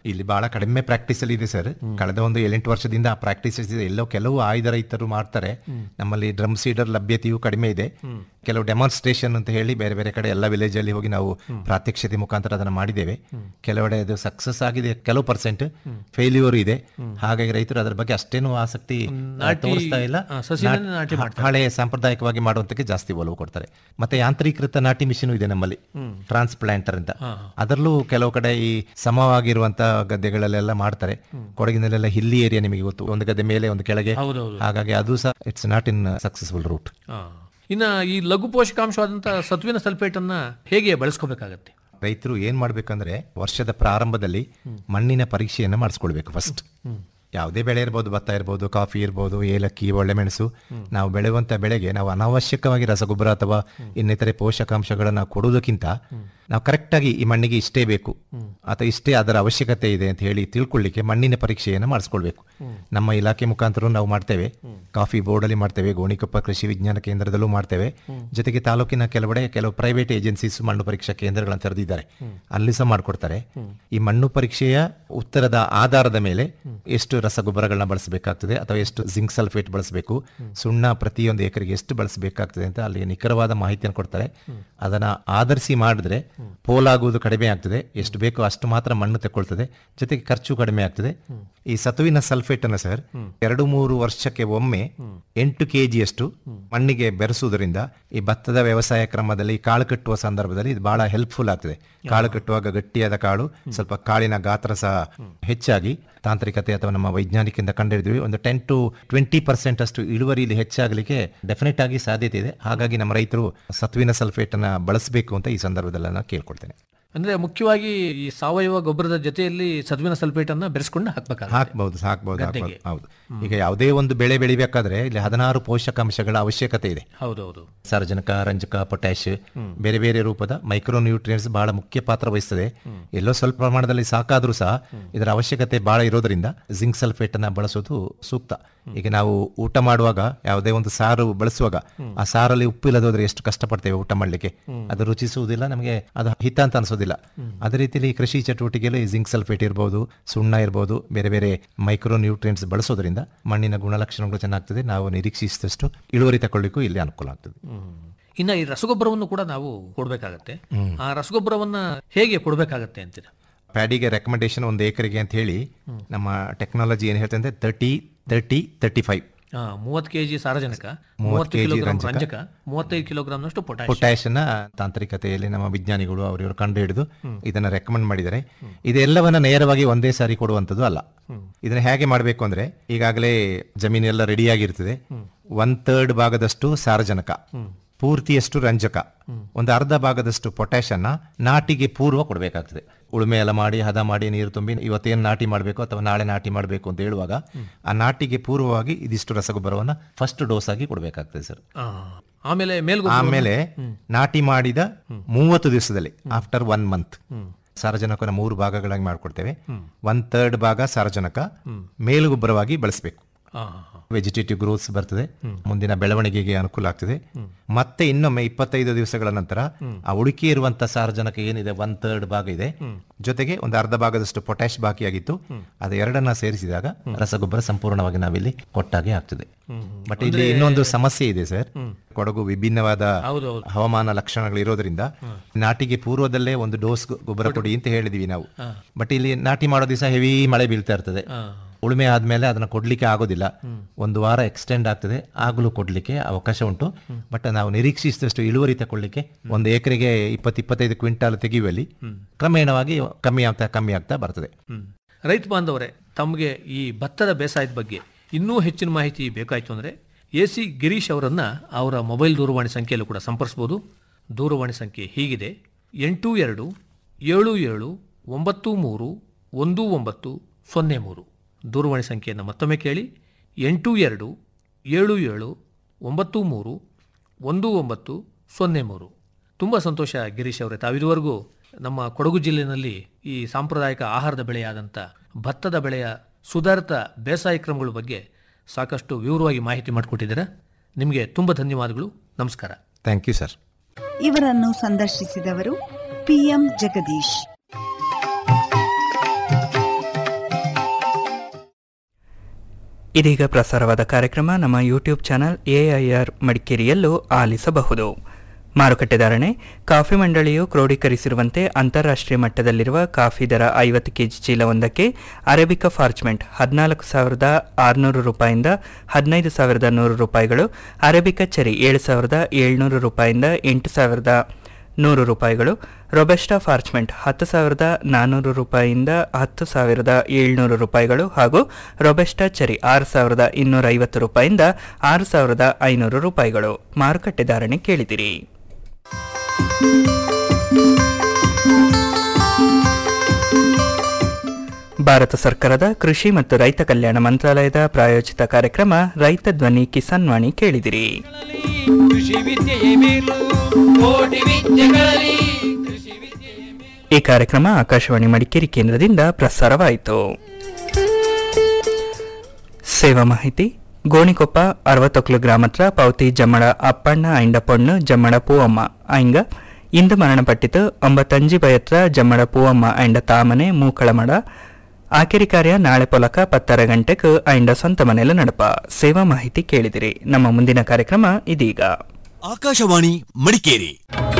ಇಲ್ಲಿ ಬಹಳ ಕಡಿಮೆ ಪ್ರಾಕ್ಟೀಸ್ ಅಲ್ಲಿ ಇದೆ ಸರ್ ಕಳೆದ ಒಂದು ಏಳೆಂಟು ವರ್ಷದಿಂದ ಆ ಪ್ರಾಕ್ಟೀಸ್ ಇದೆ ಎಲ್ಲೋ ಕೆಲವು ಆಯ್ದ ರೈತರು ಮಾಡ್ತಾರೆ ನಮ್ಮಲ್ಲಿ ಡ್ರಮ್ ಸೀಡರ್ ಲಭ್ಯತೆಯು ಕಡಿಮೆ ಇದೆ ಕೆಲವು ಡೆಮಾನ್ಸ್ಟ್ರೇಷನ್ ಅಂತ ಹೇಳಿ ಬೇರೆ ಬೇರೆ ಕಡೆ ಎಲ್ಲ ವಿಲೇಜ್ ಅಲ್ಲಿ ಹೋಗಿ ನಾವು ಪ್ರಾತ್ಯಕ್ಷತೆ ಮುಖಾಂತರ ಅದನ್ನು ಮಾಡಿದ್ದೇವೆ ಕೆಲವೆಡೆ ಅದು ಸಕ್ಸಸ್ ಆಗಿದೆ ಕೆಲವು ಪರ್ಸೆಂಟ್ ಫೇಲ್ಯೂರ್ ಇದೆ ಹಾಗಾಗಿ ರೈತರು ಅದರ ಬಗ್ಗೆ ಅಷ್ಟೇನು ಆಸಕ್ತಿ ಆ, ನಾಟಿ- ತೋರಿಸ್ತಾ ಇಲ್ಲ ಆ, ಸಸಿಯನ್ನೇ ನಾಟ್- ನಾಟಿ ಮಾಡ್ತಾರೆ. ಹಳೆ ಸಾಂಪ್ರದಾಯಿಕವಾಗಿ ಮಾಡುವಂತಕ್ಕೆ ಜಾಸ್ತಿ ಒಲವು ಕೊಡ್ತಾರೆ ಮತ್ತೆ ಯಾಂತ್ರೀಕೃತ ನಾಟಿ ಮಿಷಿನ್ ಇದೆ ನಮ್ಮಲ್ಲಿ ಹ್ಮ್. ಟ್ರಾನ್ಸ್ಪ್ಲಾಂಟರ್ ಅಂತ ಹಾ, ಅದರಲ್ಲೂ ಕೆಲವು ಕಡೆ ಈ ಸಮವಾಗಿರುವಂತ ಗದ್ದೆಗಳಲ್ಲೆಲ್ಲ ಮಾಡ್ತಾರೆ ಕೊಡಗಿನಲ್ಲೆಲ್ಲ ಹಿಲ್ಲಿ ಏರಿಯಾ ನಿಮಗೆ ಗೊತ್ತು ಒಂದು ಗದ್ದೆ ಮೇಲೆ ಒಂದು ಕೆಳಗೆ ಹೌದೌದು. ಹಾಗಾಗಿ ಅದು ಸಹ it's not in successful route ಆ. ಇನ್ನ ಈ ಲಘು ಪೋಷಕಾಂಶವಾದಂಥ ಸತ್ವಿನ ಸಲ್ಫೇಟ್ ಅನ್ನ ಹೇಗೆ ಬಳಸ್ಕೋಬೇಕಾಗತ್ತೆ ರೈತರು ಏನ್ ಮಾಡ್ಬೇಕಂದ್ರೆ ವರ್ಷದ ಪ್ರಾರಂಭದಲ್ಲಿ ಮಣ್ಣಿನ ಪರೀಕ್ಷೆಯನ್ನು ಮಾಡಿಸ್ಕೊಳ್ಬೇಕು ಫಸ್ಟ್ ಯಾವುದೇ ಬೆಳೆ ಇರ್ಬೋದು ಭತ್ತ ಇರ್ಬೋದು ಕಾಫಿ ಇರ್ಬೋದು ಏಲಕ್ಕಿ ಒಳ್ಳೆಮೆಣಸು ನಾವು ಬೆಳೆಯುವಂತ ಬೆಳೆಗೆ ನಾವು ಅನಾವಶ್ಯಕವಾಗಿ ರಸಗೊಬ್ಬರ ಅಥವಾ ಇನ್ನಿತರೆ ಪೋಷಕಾಂಶಗಳನ್ನು ಕೊಡುವುದಕ್ಕಿಂತ ನಾವು ಕರೆಕ್ಟಾಗಿ ಈ ಮಣ್ಣಿಗೆ ಇಷ್ಟೇ ಬೇಕು ಅಥವಾ ಇಷ್ಟೇ ಅದರ ಅವಶ್ಯಕತೆ ಇದೆ ಅಂತ ಹೇಳಿ ತಿಳ್ಕೊಳ್ಳಿಕ್ಕೆ ಮಣ್ಣಿನ ಪರೀಕ್ಷೆಯನ್ನು ಮಾಡಿಸ್ಕೊಳ್ಬೇಕು ನಮ್ಮ ಇಲಾಖೆ ಮುಖಾಂತರ ನಾವು ಮಾಡ್ತೇವೆ ಕಾಫಿ ಬೋರ್ಡಲ್ಲಿ ಮಾಡ್ತೇವೆ ಗೋಣಿಕೊಪ್ಪ ಕೃಷಿ ವಿಜ್ಞಾನ ಕೇಂದ್ರದಲ್ಲೂ ಮಾಡ್ತೇವೆ ಜೊತೆಗೆ ತಾಲೂಕಿನ ಕೆಲವೆಡೆ ಕೆಲವು ಪ್ರೈವೇಟ್ ಏಜೆನ್ಸೀಸ್ ಮಣ್ಣು ಪರೀಕ್ಷಾ ಕೇಂದ್ರಗಳನ್ನು ತೆರೆದಿದ್ದಾರೆ ಅಲ್ಲಿ ಸಹ ಮಾಡಿಕೊಡ್ತಾರೆ ಈ ಮಣ್ಣು ಪರೀಕ್ಷೆಯ ಉತ್ತರದ ಆಧಾರದ ಮೇಲೆ ಎಷ್ಟು ರಸಗೊಬ್ಬರಗಳನ್ನ ಬಳಸಬೇಕಾಗ್ತದೆ ಅಥವಾ ಎಷ್ಟು ಜಿಂಕ್ ಸಲ್ಫೇಟ್ ಬಳಸಬೇಕು ಸುಣ್ಣ ಪ್ರತಿಯೊಂದು ಎಕರೆಗೆ ಎಷ್ಟು ಬಳಸಬೇಕಾಗ್ತದೆ ಅಂತ ಅಲ್ಲಿ ನಿಖರವಾದ ಮಾಹಿತಿಯನ್ನು ಕೊಡ್ತಾರೆ ಅದನ್ನ ಆಧರಿಸಿ ಮಾಡಿದ್ರೆ ಪೋಲಾಗುವುದು ಕಡಿಮೆ ಆಗ್ತದೆ ಎಷ್ಟು ಬೇಕೋ ಅಷ್ಟು ಮಾತ್ರ ಮಣ್ಣು ತಗೊಳ್ತದೆ ಜೊತೆಗೆ ಖರ್ಚು ಕಡಿಮೆ ಆಗ್ತದೆ ಈ ಸತುವಿನ ಸಲ್ಫೇಟ್ ಅನ್ನು ಸರ್ ಎರಡು ಮೂರು ವರ್ಷಕ್ಕೆ ಒಮ್ಮೆ ಎಂಟು ಕೆಜಿಯಷ್ಟು ಮಣ್ಣಿಗೆ ಬೆರೆಸುವುದರಿಂದ ಈ ಭತ್ತದ ವ್ಯವಸಾಯ ಕ್ರಮದಲ್ಲಿ ಕಾಳು ಕಟ್ಟುವ ಸಂದರ್ಭದಲ್ಲಿ ಇದು ಬಹಳ ಹೆಲ್ಪ್ಫುಲ್ ಆಗ್ತದೆ ಕಾಳು ಕಟ್ಟುವಾಗ ಗಟ್ಟಿಯಾದ ಕಾಳು ಸ್ವಲ್ಪ ಕಾಳಿನ ಗಾತ್ರ ಸಹ ಹೆಚ್ಚಾಗಿ ತಾಂತ್ರಿಕತೆ ಅಥವಾ ನಮ್ಮ ವೈಜ್ಞಾನಿಕದಿಂದ ಕಂಡುಹಿಡಿದ್ವಿ ಒಂದು ಟೆನ್ ಟು ಟ್ವೆಂಟಿ ಪರ್ಸೆಂಟ್ ಅಷ್ಟು ಇಳುವರಿಯಲ್ಲಿ ಹೆಚ್ಚಾಗಲಿಕ್ಕೆ ಡೆಫಿನೆಟ್ ಆಗಿ ಸಾಧ್ಯತೆ ಇದೆ ಹಾಗಾಗಿ ನಮ್ಮ ರೈತರು ಸತ್ವಿನ ಸಲ್ಫೇಟ್ ಅನ್ನ ಬಳಸಬೇಕು ಅಂತ ಈ ಸಂದರ್ಭದಲ್ಲಿ ನಾನು ಕೇಳ್ಕೊಳ್ತೇನೆ ಅಂದ್ರೆ ಮುಖ್ಯವಾಗಿ ಈ ಸಾವಯವ ಗೊಬ್ಬರದ ಜೊತೆಯಲ್ಲಿ ಸತ್ವಿನ ಸಲ್ಫೇಟ್ ಅನ್ನ ಬೆರೆಸ್ಕೊಂಡು ಹಾಕ್ಬೇಕಾಗುತ್ತೆ ಹಾಕ್ಬಹುದು ಹಾಕ್ಬಹುದು ಗದ್ದೆಗೆ. ಹಾಕ್ಬಹುದು ಹೌದು ಈಗ ಯಾವುದೇ ಒಂದು ಬೆಳೆ ಬೆಳಿಬೇಕಾದ್ರೆ ಇಲ್ಲಿ ಹದಿನಾರು ಪೋಷಕಾಂಶಗಳ ಅವಶ್ಯಕತೆ ಇದೆ ಹೌದೌದು ಸಾರಜನಕ ರಂಜಕ ಪೊಟ್ಯಾಶ್ ಬೇರೆ ಬೇರೆ ರೂಪದ ಮೈಕ್ರೋ ನ್ಯೂಟ್ರಿಯೆಂಟ್ಸ್ ಬಹಳ ಮುಖ್ಯ ಪಾತ್ರ ವಹಿಸ್ತದೆ ಎಲ್ಲೋ ಸ್ವಲ್ಪ ಪ್ರಮಾಣದಲ್ಲಿ ಸಾಕಾದ್ರೂ ಸಹ ಇದರ ಅವಶ್ಯಕತೆ ಬಹಳ ಇರೋದ್ರಿಂದ ಜಿಂಕ್ ಸಲ್ಫೇಟ್ ಅನ್ನ ಬಳಸೋದು ಸೂಕ್ತ ಈಗ ನಾವು ಊಟ ಮಾಡುವಾಗ ಯಾವುದೇ ಒಂದು ಸಾರು ಬಳಸುವಾಗ ಆ ಸಾರಲ್ಲಿ ಉಪ್ಪು ಇಲ್ಲದೋದ್ರೆ ಎಷ್ಟು ಕಷ್ಟಪಡ್ತೇವೆ ಊಟ ಮಾಡ್ಲಿಕ್ಕೆ ಅದು ರುಚಿಸುವುದಿಲ್ಲ ನಮಗೆ ಅದು ಹಿತ ಅಂತ ಅನ್ಸೋದಿಲ್ಲ ಅದೇ ರೀತಿಯಲ್ಲಿ ಕೃಷಿ ಚಟುವಟಿಕೆಯಲ್ಲಿ ಜಿಂಕ್ ಸಲ್ಫೇಟ್ ಇರ್ಬೋದು ಸುಣ್ಣ ಇರ್ಬೋದು ಬೇರೆ ಬೇರೆ ಮೈಕ್ರೋ ನ್ಯೂಟ್ರಿಯೆಂಟ್ಸ್ ಬಳಸೋದ್ರಿಂದ ಮಣ್ಣಿನ ಗುಣಲಕ್ಷಣಗಳು ಚೆನ್ನಾಗ್ತದೆ ನಾವು ನಿರೀಕ್ಷಿಸಿದಷ್ಟು ಇಳುವರಿ ತಗೊಳ್ಳಿಕ್ಕೂ ಇಲ್ಲಿ ಅನುಕೂಲ ಆಗ್ತದೆ ಇನ್ನ ಈ ರಸಗೊಬ್ಬರವನ್ನು ಕೂಡ ನಾವು ಕೊಡ್ಬೇಕಾಗತ್ತೆ ಹ್ಮ್. ಆ ರಸಗೊಬ್ಬರವನ್ನ ಹೇಗೆ ಕೊಡ್ಬೇಕಾಗತ್ತೆ ಅಂತೀರ ಪ್ಯಾಡಿಗೆ ರೆಕಮೆಂಡೇಶನ್ ಒಂದು ಎಕರೆಗೆ ಅಂತ ಹೇಳಿ ನಮ್ಮ ಟೆಕ್ನಾಲಜಿ ಏನು ಹೇಳ್ತಂದ್ರೆ ತರ್ಟಿ ತರ್ಟಿ ತರ್ಟಿ ಫೈವ್ ಆ, ಮೂವತ್ತು ಕೆಜಿ ಸಾರಜನಕ ಮೂವತ್ತು ಮೂವತ್ತು kg ಕಿಲೋಗ್ರಾಂ ರಂಜಕ, ರಂಜಕ ಮೂವತ್ತೈದು ಕಿಲೋಗ್ರಾಂನಷ್ಟು ಪೊಟ್ಯಾಶ್ ಪೊಟ್ಯಾಶ್ ಅನ್ನ ತಾಂತ್ರಿಕತೆಯಲ್ಲಿ ನಮ್ಮ ವಿಜ್ಞಾನಿಗಳು ಅವರಿವರು ಕಂಡು ಹಿಡಿದು ಇದನ್ನ ರೆಕಮೆಂಡ್ ಮಾಡಿದ್ದಾರೆ ಇದೆಲ್ಲವನ್ನ ನೇರವಾಗಿ ಒಂದೇ ಸಾರಿ ಕೊಡುವಂಥದ್ದು ಅಲ್ಲ ಇದನ್ನ ಹೇಗೆ ಮಾಡಬೇಕು ಅಂದ್ರೆ ಈಗಾಗಲೇ ಜಮೀನೆಲ್ಲ ರೆಡಿಯಾಗಿರ್ತದೆ ಒನ್ ಥರ್ಡ್ ಭಾಗದಷ್ಟು ಸಾರಜನಕ ಪೂರ್ತಿಯಷ್ಟು ರಂಜಕ ಒಂದು ಅರ್ಧ ಭಾಗದಷ್ಟು ಪೊಟ್ಯಾಶ್ ಅನ್ನ ನಾಟಿಗೆ ಪೂರ್ವ ಕೊಡಬೇಕಾಗ್ತದೆ ಉಳುಮೆ ಎಲ್ಲ ಮಾಡಿ ಹದ ಮಾಡಿ ನೀರು ತುಂಬಿ ಇವತ್ತೇನು ನಾಟಿ ಮಾಡಬೇಕು ಅಥವಾ ನಾಳೆ ನಾಟಿ ಮಾಡಬೇಕು ಅಂತ ಹೇಳುವಾಗ ಆ ನಾಟಿಗೆ ಪೂರ್ವವಾಗಿ ಇದಿಷ್ಟು ರಸಗೊಬ್ಬರವನ್ನ ಫಸ್ಟ್ ಡೋಸ್ ಆಗಿ ಕೊಡಬೇಕಾಗ್ತದೆ ಸರ್ ಆ, ಆಮೇಲೆ ಮೇಲ್ಗೊಬ್ಬರ ಆಮೇಲೆ ನಾಟಿ ಮಾಡಿದ ಮೂವತ್ತು ದಿವಸದಲ್ಲಿ ಆಫ್ಟರ್ ಒನ್ ಮಂತ್ ಸಾರಜನಕನ ಮೂರು ಭಾಗಗಳಾಗಿ ಮಾಡ್ಕೊಡ್ತೇವೆ ಒನ್ ಥರ್ಡ್ ಭಾಗ ಸಾರಜನಕ ಮೇಲುಗೊಬ್ಬರವಾಗಿ ಬಳಸಬೇಕು ವೆಜಿಟೇಟಿವ್ ಗ್ರೋತ್ಸ್ ಬರ್ತದೆ ಮುಂದಿನ ಬೆಳವಣಿಗೆಗೆ ಅನುಕೂಲ ಆಗ್ತದೆ ಮತ್ತೆ ಇನ್ನೊಮ್ಮೆ ಇಪ್ಪತ್ತೈದು ದಿವಸಗಳ ನಂತರ ಆ ಉಳಿಕೆ ಇರುವಂತ ಸಾರಜನಕ ಏನಿದೆ ಒನ್ ಥರ್ಡ್ ಭಾಗ ಇದೆ ಜೊತೆಗೆ ಒಂದು ಅರ್ಧ ಭಾಗದಷ್ಟು ಪೊಟ್ಯಾಶ್ ಬಾಕಿಯಾಗಿತ್ತು ಅದು ಎರಡನ್ನ ಸೇರಿಸಿದಾಗ ರಸಗೊಬ್ಬರ ಸಂಪೂರ್ಣವಾಗಿ ನಾವಿಲ್ಲಿ ಕೊಟ್ಟಾಗೆ ಆಗ್ತದೆ ಬಟ್ ಇಲ್ಲಿ ಇನ್ನೊಂದು ಸಮಸ್ಯೆ ಇದೆ ಸರ್ ಕೊಡಗು ವಿಭಿನ್ನವಾದ ಹವಾಮಾನ ಲಕ್ಷಣಗಳು ಇರೋದ್ರಿಂದ ನಾಟಿಗೆ ಪೂರ್ವದಲ್ಲೇ ಒಂದು ಡೋಸ್ ಗೊಬ್ಬರ ಕೊಡಿ ಅಂತ ಹೇಳಿದೀವಿ ನಾವು ಬಟ್ ಇಲ್ಲಿ ನಾಟಿ ಮಾಡೋ ದಿವಸ ಹೆವಿ ಮಳೆ ಬೀಳ್ತಾ ಇರ್ತದೆ ಉಳುಮೆ ಆದ್ಮೇಲೆ ಅದನ್ನ ಕೊಡ್ಲಿಕ್ಕೆ ಆಗೋದಿಲ್ಲ ಒಂದು ವಾರ ಎಕ್ಸ್ಟೆಂಡ್ ಆಗ್ತದೆ ಆಗಲೂ ಕೊಡ್ಲಿಕ್ಕೆ ಅವಕಾಶ ಉಂಟು ಬಟ್ ನಾವು ನಿರೀಕ್ಷಿಸಿದಷ್ಟು ಇಳುವರಿ ತಗೊಳ್ಳಿಕ್ಕೆ ಒಂದು ಎಕರೆಗೆ ಇಪ್ಪತ್ತು ಇಪ್ಪತ್ತೈದು ಕ್ವಿಂಟಾಲ್ ತೆಗೆಯುವಲ್ಲಿ ಕ್ರಮೇಣವಾಗಿ ಕಮ್ಮಿ ಆಗ್ತಾ ಕಮ್ಮಿ ಆಗ್ತಾ ಬರ್ತದೆ ರೈತ ಬಾಂಧವರೇ ತಮಗೆ ಈ ಭತ್ತದ ಬೇಸಾಯದ ಬಗ್ಗೆ ಇನ್ನೂ ಹೆಚ್ಚಿನ ಮಾಹಿತಿ ಬೇಕಾಯಿತು ಅಂದರೆ ಎ ಸಿ ಗಿರೀಶ್ ಅವರನ್ನ ಅವರ ಮೊಬೈಲ್ ದೂರವಾಣಿ ಸಂಖ್ಯೆಯಲ್ಲೂ ಕೂಡ ಸಂಪರ್ಸ್ಬೋದು ದೂರವಾಣಿ ಸಂಖ್ಯೆ ಹೀಗಿದೆ ಎಂಟು ಎರಡು ಏಳು ಏಳು ಒಂಬತ್ತು ಮೂರು ಒಂದು ಒಂಬತ್ತು ಸೊನ್ನೆ ಮೂರು ದೂರವಾಣಿ ಸಂಖ್ಯೆಯನ್ನು ಮತ್ತೊಮ್ಮೆ ಕೇಳಿ ಎಂಟು ಎರಡು ಏಳು ಏಳು ಒಂಬತ್ತು ಮೂರು ಒಂದು ಒಂಬತ್ತು ಸೊನ್ನೆ ಮೂರು ತುಂಬ ಸಂತೋಷ ಗಿರೀಶ್ ಅವರೇ ತಾವಿದುವರೆಗೂ ನಮ್ಮ ಕೊಡಗು ಜಿಲ್ಲೆಯಲ್ಲಿ ಈ ಸಾಂಪ್ರದಾಯಿಕ ಆಹಾರದ ಬೆಳೆಯಾದಂಥ ಭತ್ತದ ಬೆಳೆಯ ಸುಧಾರಿತ ಬೇಸಾಯ ಕ್ರಮಗಳ ಬಗ್ಗೆ ಸಾಕಷ್ಟು ವಿವರವಾಗಿ ಮಾಹಿತಿ ಮಾಡಿಕೊಟ್ಟಿದ್ದೀರಾ ನಿಮಗೆ ತುಂಬ ಧನ್ಯವಾದಗಳು ನಮಸ್ಕಾರ ಥ್ಯಾಂಕ್ ಯು ಸರ್ ಇವರನ್ನು ಸಂದರ್ಶಿಸಿದವರು ಪಿಎಂ ಜಗದೀಶ್ ಇದೀಗ ಪ್ರಸಾರವಾದ ಕಾರ್ಯಕ್ರಮ ನಮ್ಮ ಯೂಟ್ಯೂಬ್ ಚಾನಲ್ ಎಐಆರ್ ಮಡಿಕೇರಿಯಲ್ಲೂ ಆಲಿಸಬಹುದು ಮಾರುಕಟ್ಟೆ ಧಾರಣೆ ಕಾಫಿ ಮಂಡಳಿಯು ಕ್ರೋಢೀಕರಿಸಿರುವಂತೆ ಅಂತಾರಾಷ್ಟ್ರೀಯ ಮಟ್ಟದಲ್ಲಿರುವ ಕಾಫಿ ದರ ಐವತ್ತು ಕೆಜಿ ಚೀಲವೊಂದಕ್ಕೆ ಅರೇಬಿಕಾ ಫಾರ್ಚ್ಮೆಂಟ್ ಹದಿನಾಲ್ಕು ಸಾವಿರದ ಆರುನೂರು ರೂಪಾಯಿಂದ ಹದಿನೈದು ಸಾವಿರದ ನೂರು ರೂಪಾಯಿಗಳು ಅರೇಬಿಕಾ ಚೆರಿ ಏಳು ಸಾವಿರದ ಏಳ್ನೂರು ರೂಪಾಯಿಂದ ಎಂಟು ಸಾವಿರದ ನೂರು ರೂಪಾಯಿಗಳು ರೊಬೆಸ್ಟಾ ಫಾರ್ಚ್ಮೆಂಟ್ ಹತ್ತು ಸಾವಿರದ ನಾನ್ನೂರು ರೂಪಾಯಿಯಿಂದ ಹತ್ತು ಸಾವಿರದ ಏಳ್ನೂರು ರೂಪಾಯಿಗಳು ಹಾಗೂ ರೊಬೆಸ್ಟಾ ಚೆರಿ ಆರು ಸಾವಿರದ ಇನ್ನೂರ ಐವತ್ತು ರೂಪಾಯಿಯಿಂದ ಆರು ಸಾವಿರದ ಐನೂರು ರೂಪಾಯಿಗಳು ಮಾರುಕಟ್ಟೆ ಧಾರಣೆ ಕೇಳಿದಿರಿ ಭಾರತ ಸರ್ಕಾರದ ಕೃಷಿ ಮತ್ತು ರೈತ ಕಲ್ಯಾಣ ಮಂತ್ರಾಲಯದ ಪ್ರಾಯೋಜಿತ ಕಾರ್ಯಕ್ರಮ ರೈತ ಧ್ವನಿ ಕಿಸಾನ್ ವಾಣಿ ಕೇಳಿದಿರಿ ಕೃಷಿ ವಿದ್ಯೆಯೇ ಮೇಲು ಕೋಟಿ ವಿದ್ಯೆಗಳಲ್ಲಿ ಈ ಕಾರ್ಯಕ್ರಮ ಆಕಾಶವಾಣಿ ಮಡಿಕೇರಿ ಕೇಂದ್ರದಿಂದ ಪ್ರಸಾರವಾಯಿತು ಸೇವಾ ಮಾಹಿತಿ ಗೋಣಿಕೊಪ್ಪ ಅರವತ್ತೊಕ್ಲು ಗ್ರಾಮತ್ರ ಪೌತಿ ಜಮ್ಮಳ ಅಪ್ಪಣ್ಣ ಐಂಡ ಪೊಣ್ಣು ಜಮ್ಮಳ ಪೂವಮ್ಮ ಐಂಗ ಇಂದು ಮರಣಪಟ್ಟಿತು ಒಂಬತ್ತಂಜಿ ಬಯತ್ರ ಜಮ್ಮಳ ಪೂವಮ್ಮ ಐಂಡ ತಾಮನೆ ಮೂಕಳಮಡ ಆಕೆರಿ ಕಾರ್ಯ ನಾಳೆ ಪೊಲಕ ಪತ್ತರ ಗಂಟೆಗೆ ಐಂಡ ಸ್ವಂತ ಮನೆಯಲ್ಲಿ ನಡಪ ಸೇವಾ ಮಾಹಿತಿ ಕೇಳಿದಿರಿ ನಮ್ಮ ಮುಂದಿನ ಕಾರ್ಯಕ್ರಮ ಇದೀಗ ಆಕಾಶವಾಣಿ ಮಡಿಕೇರಿ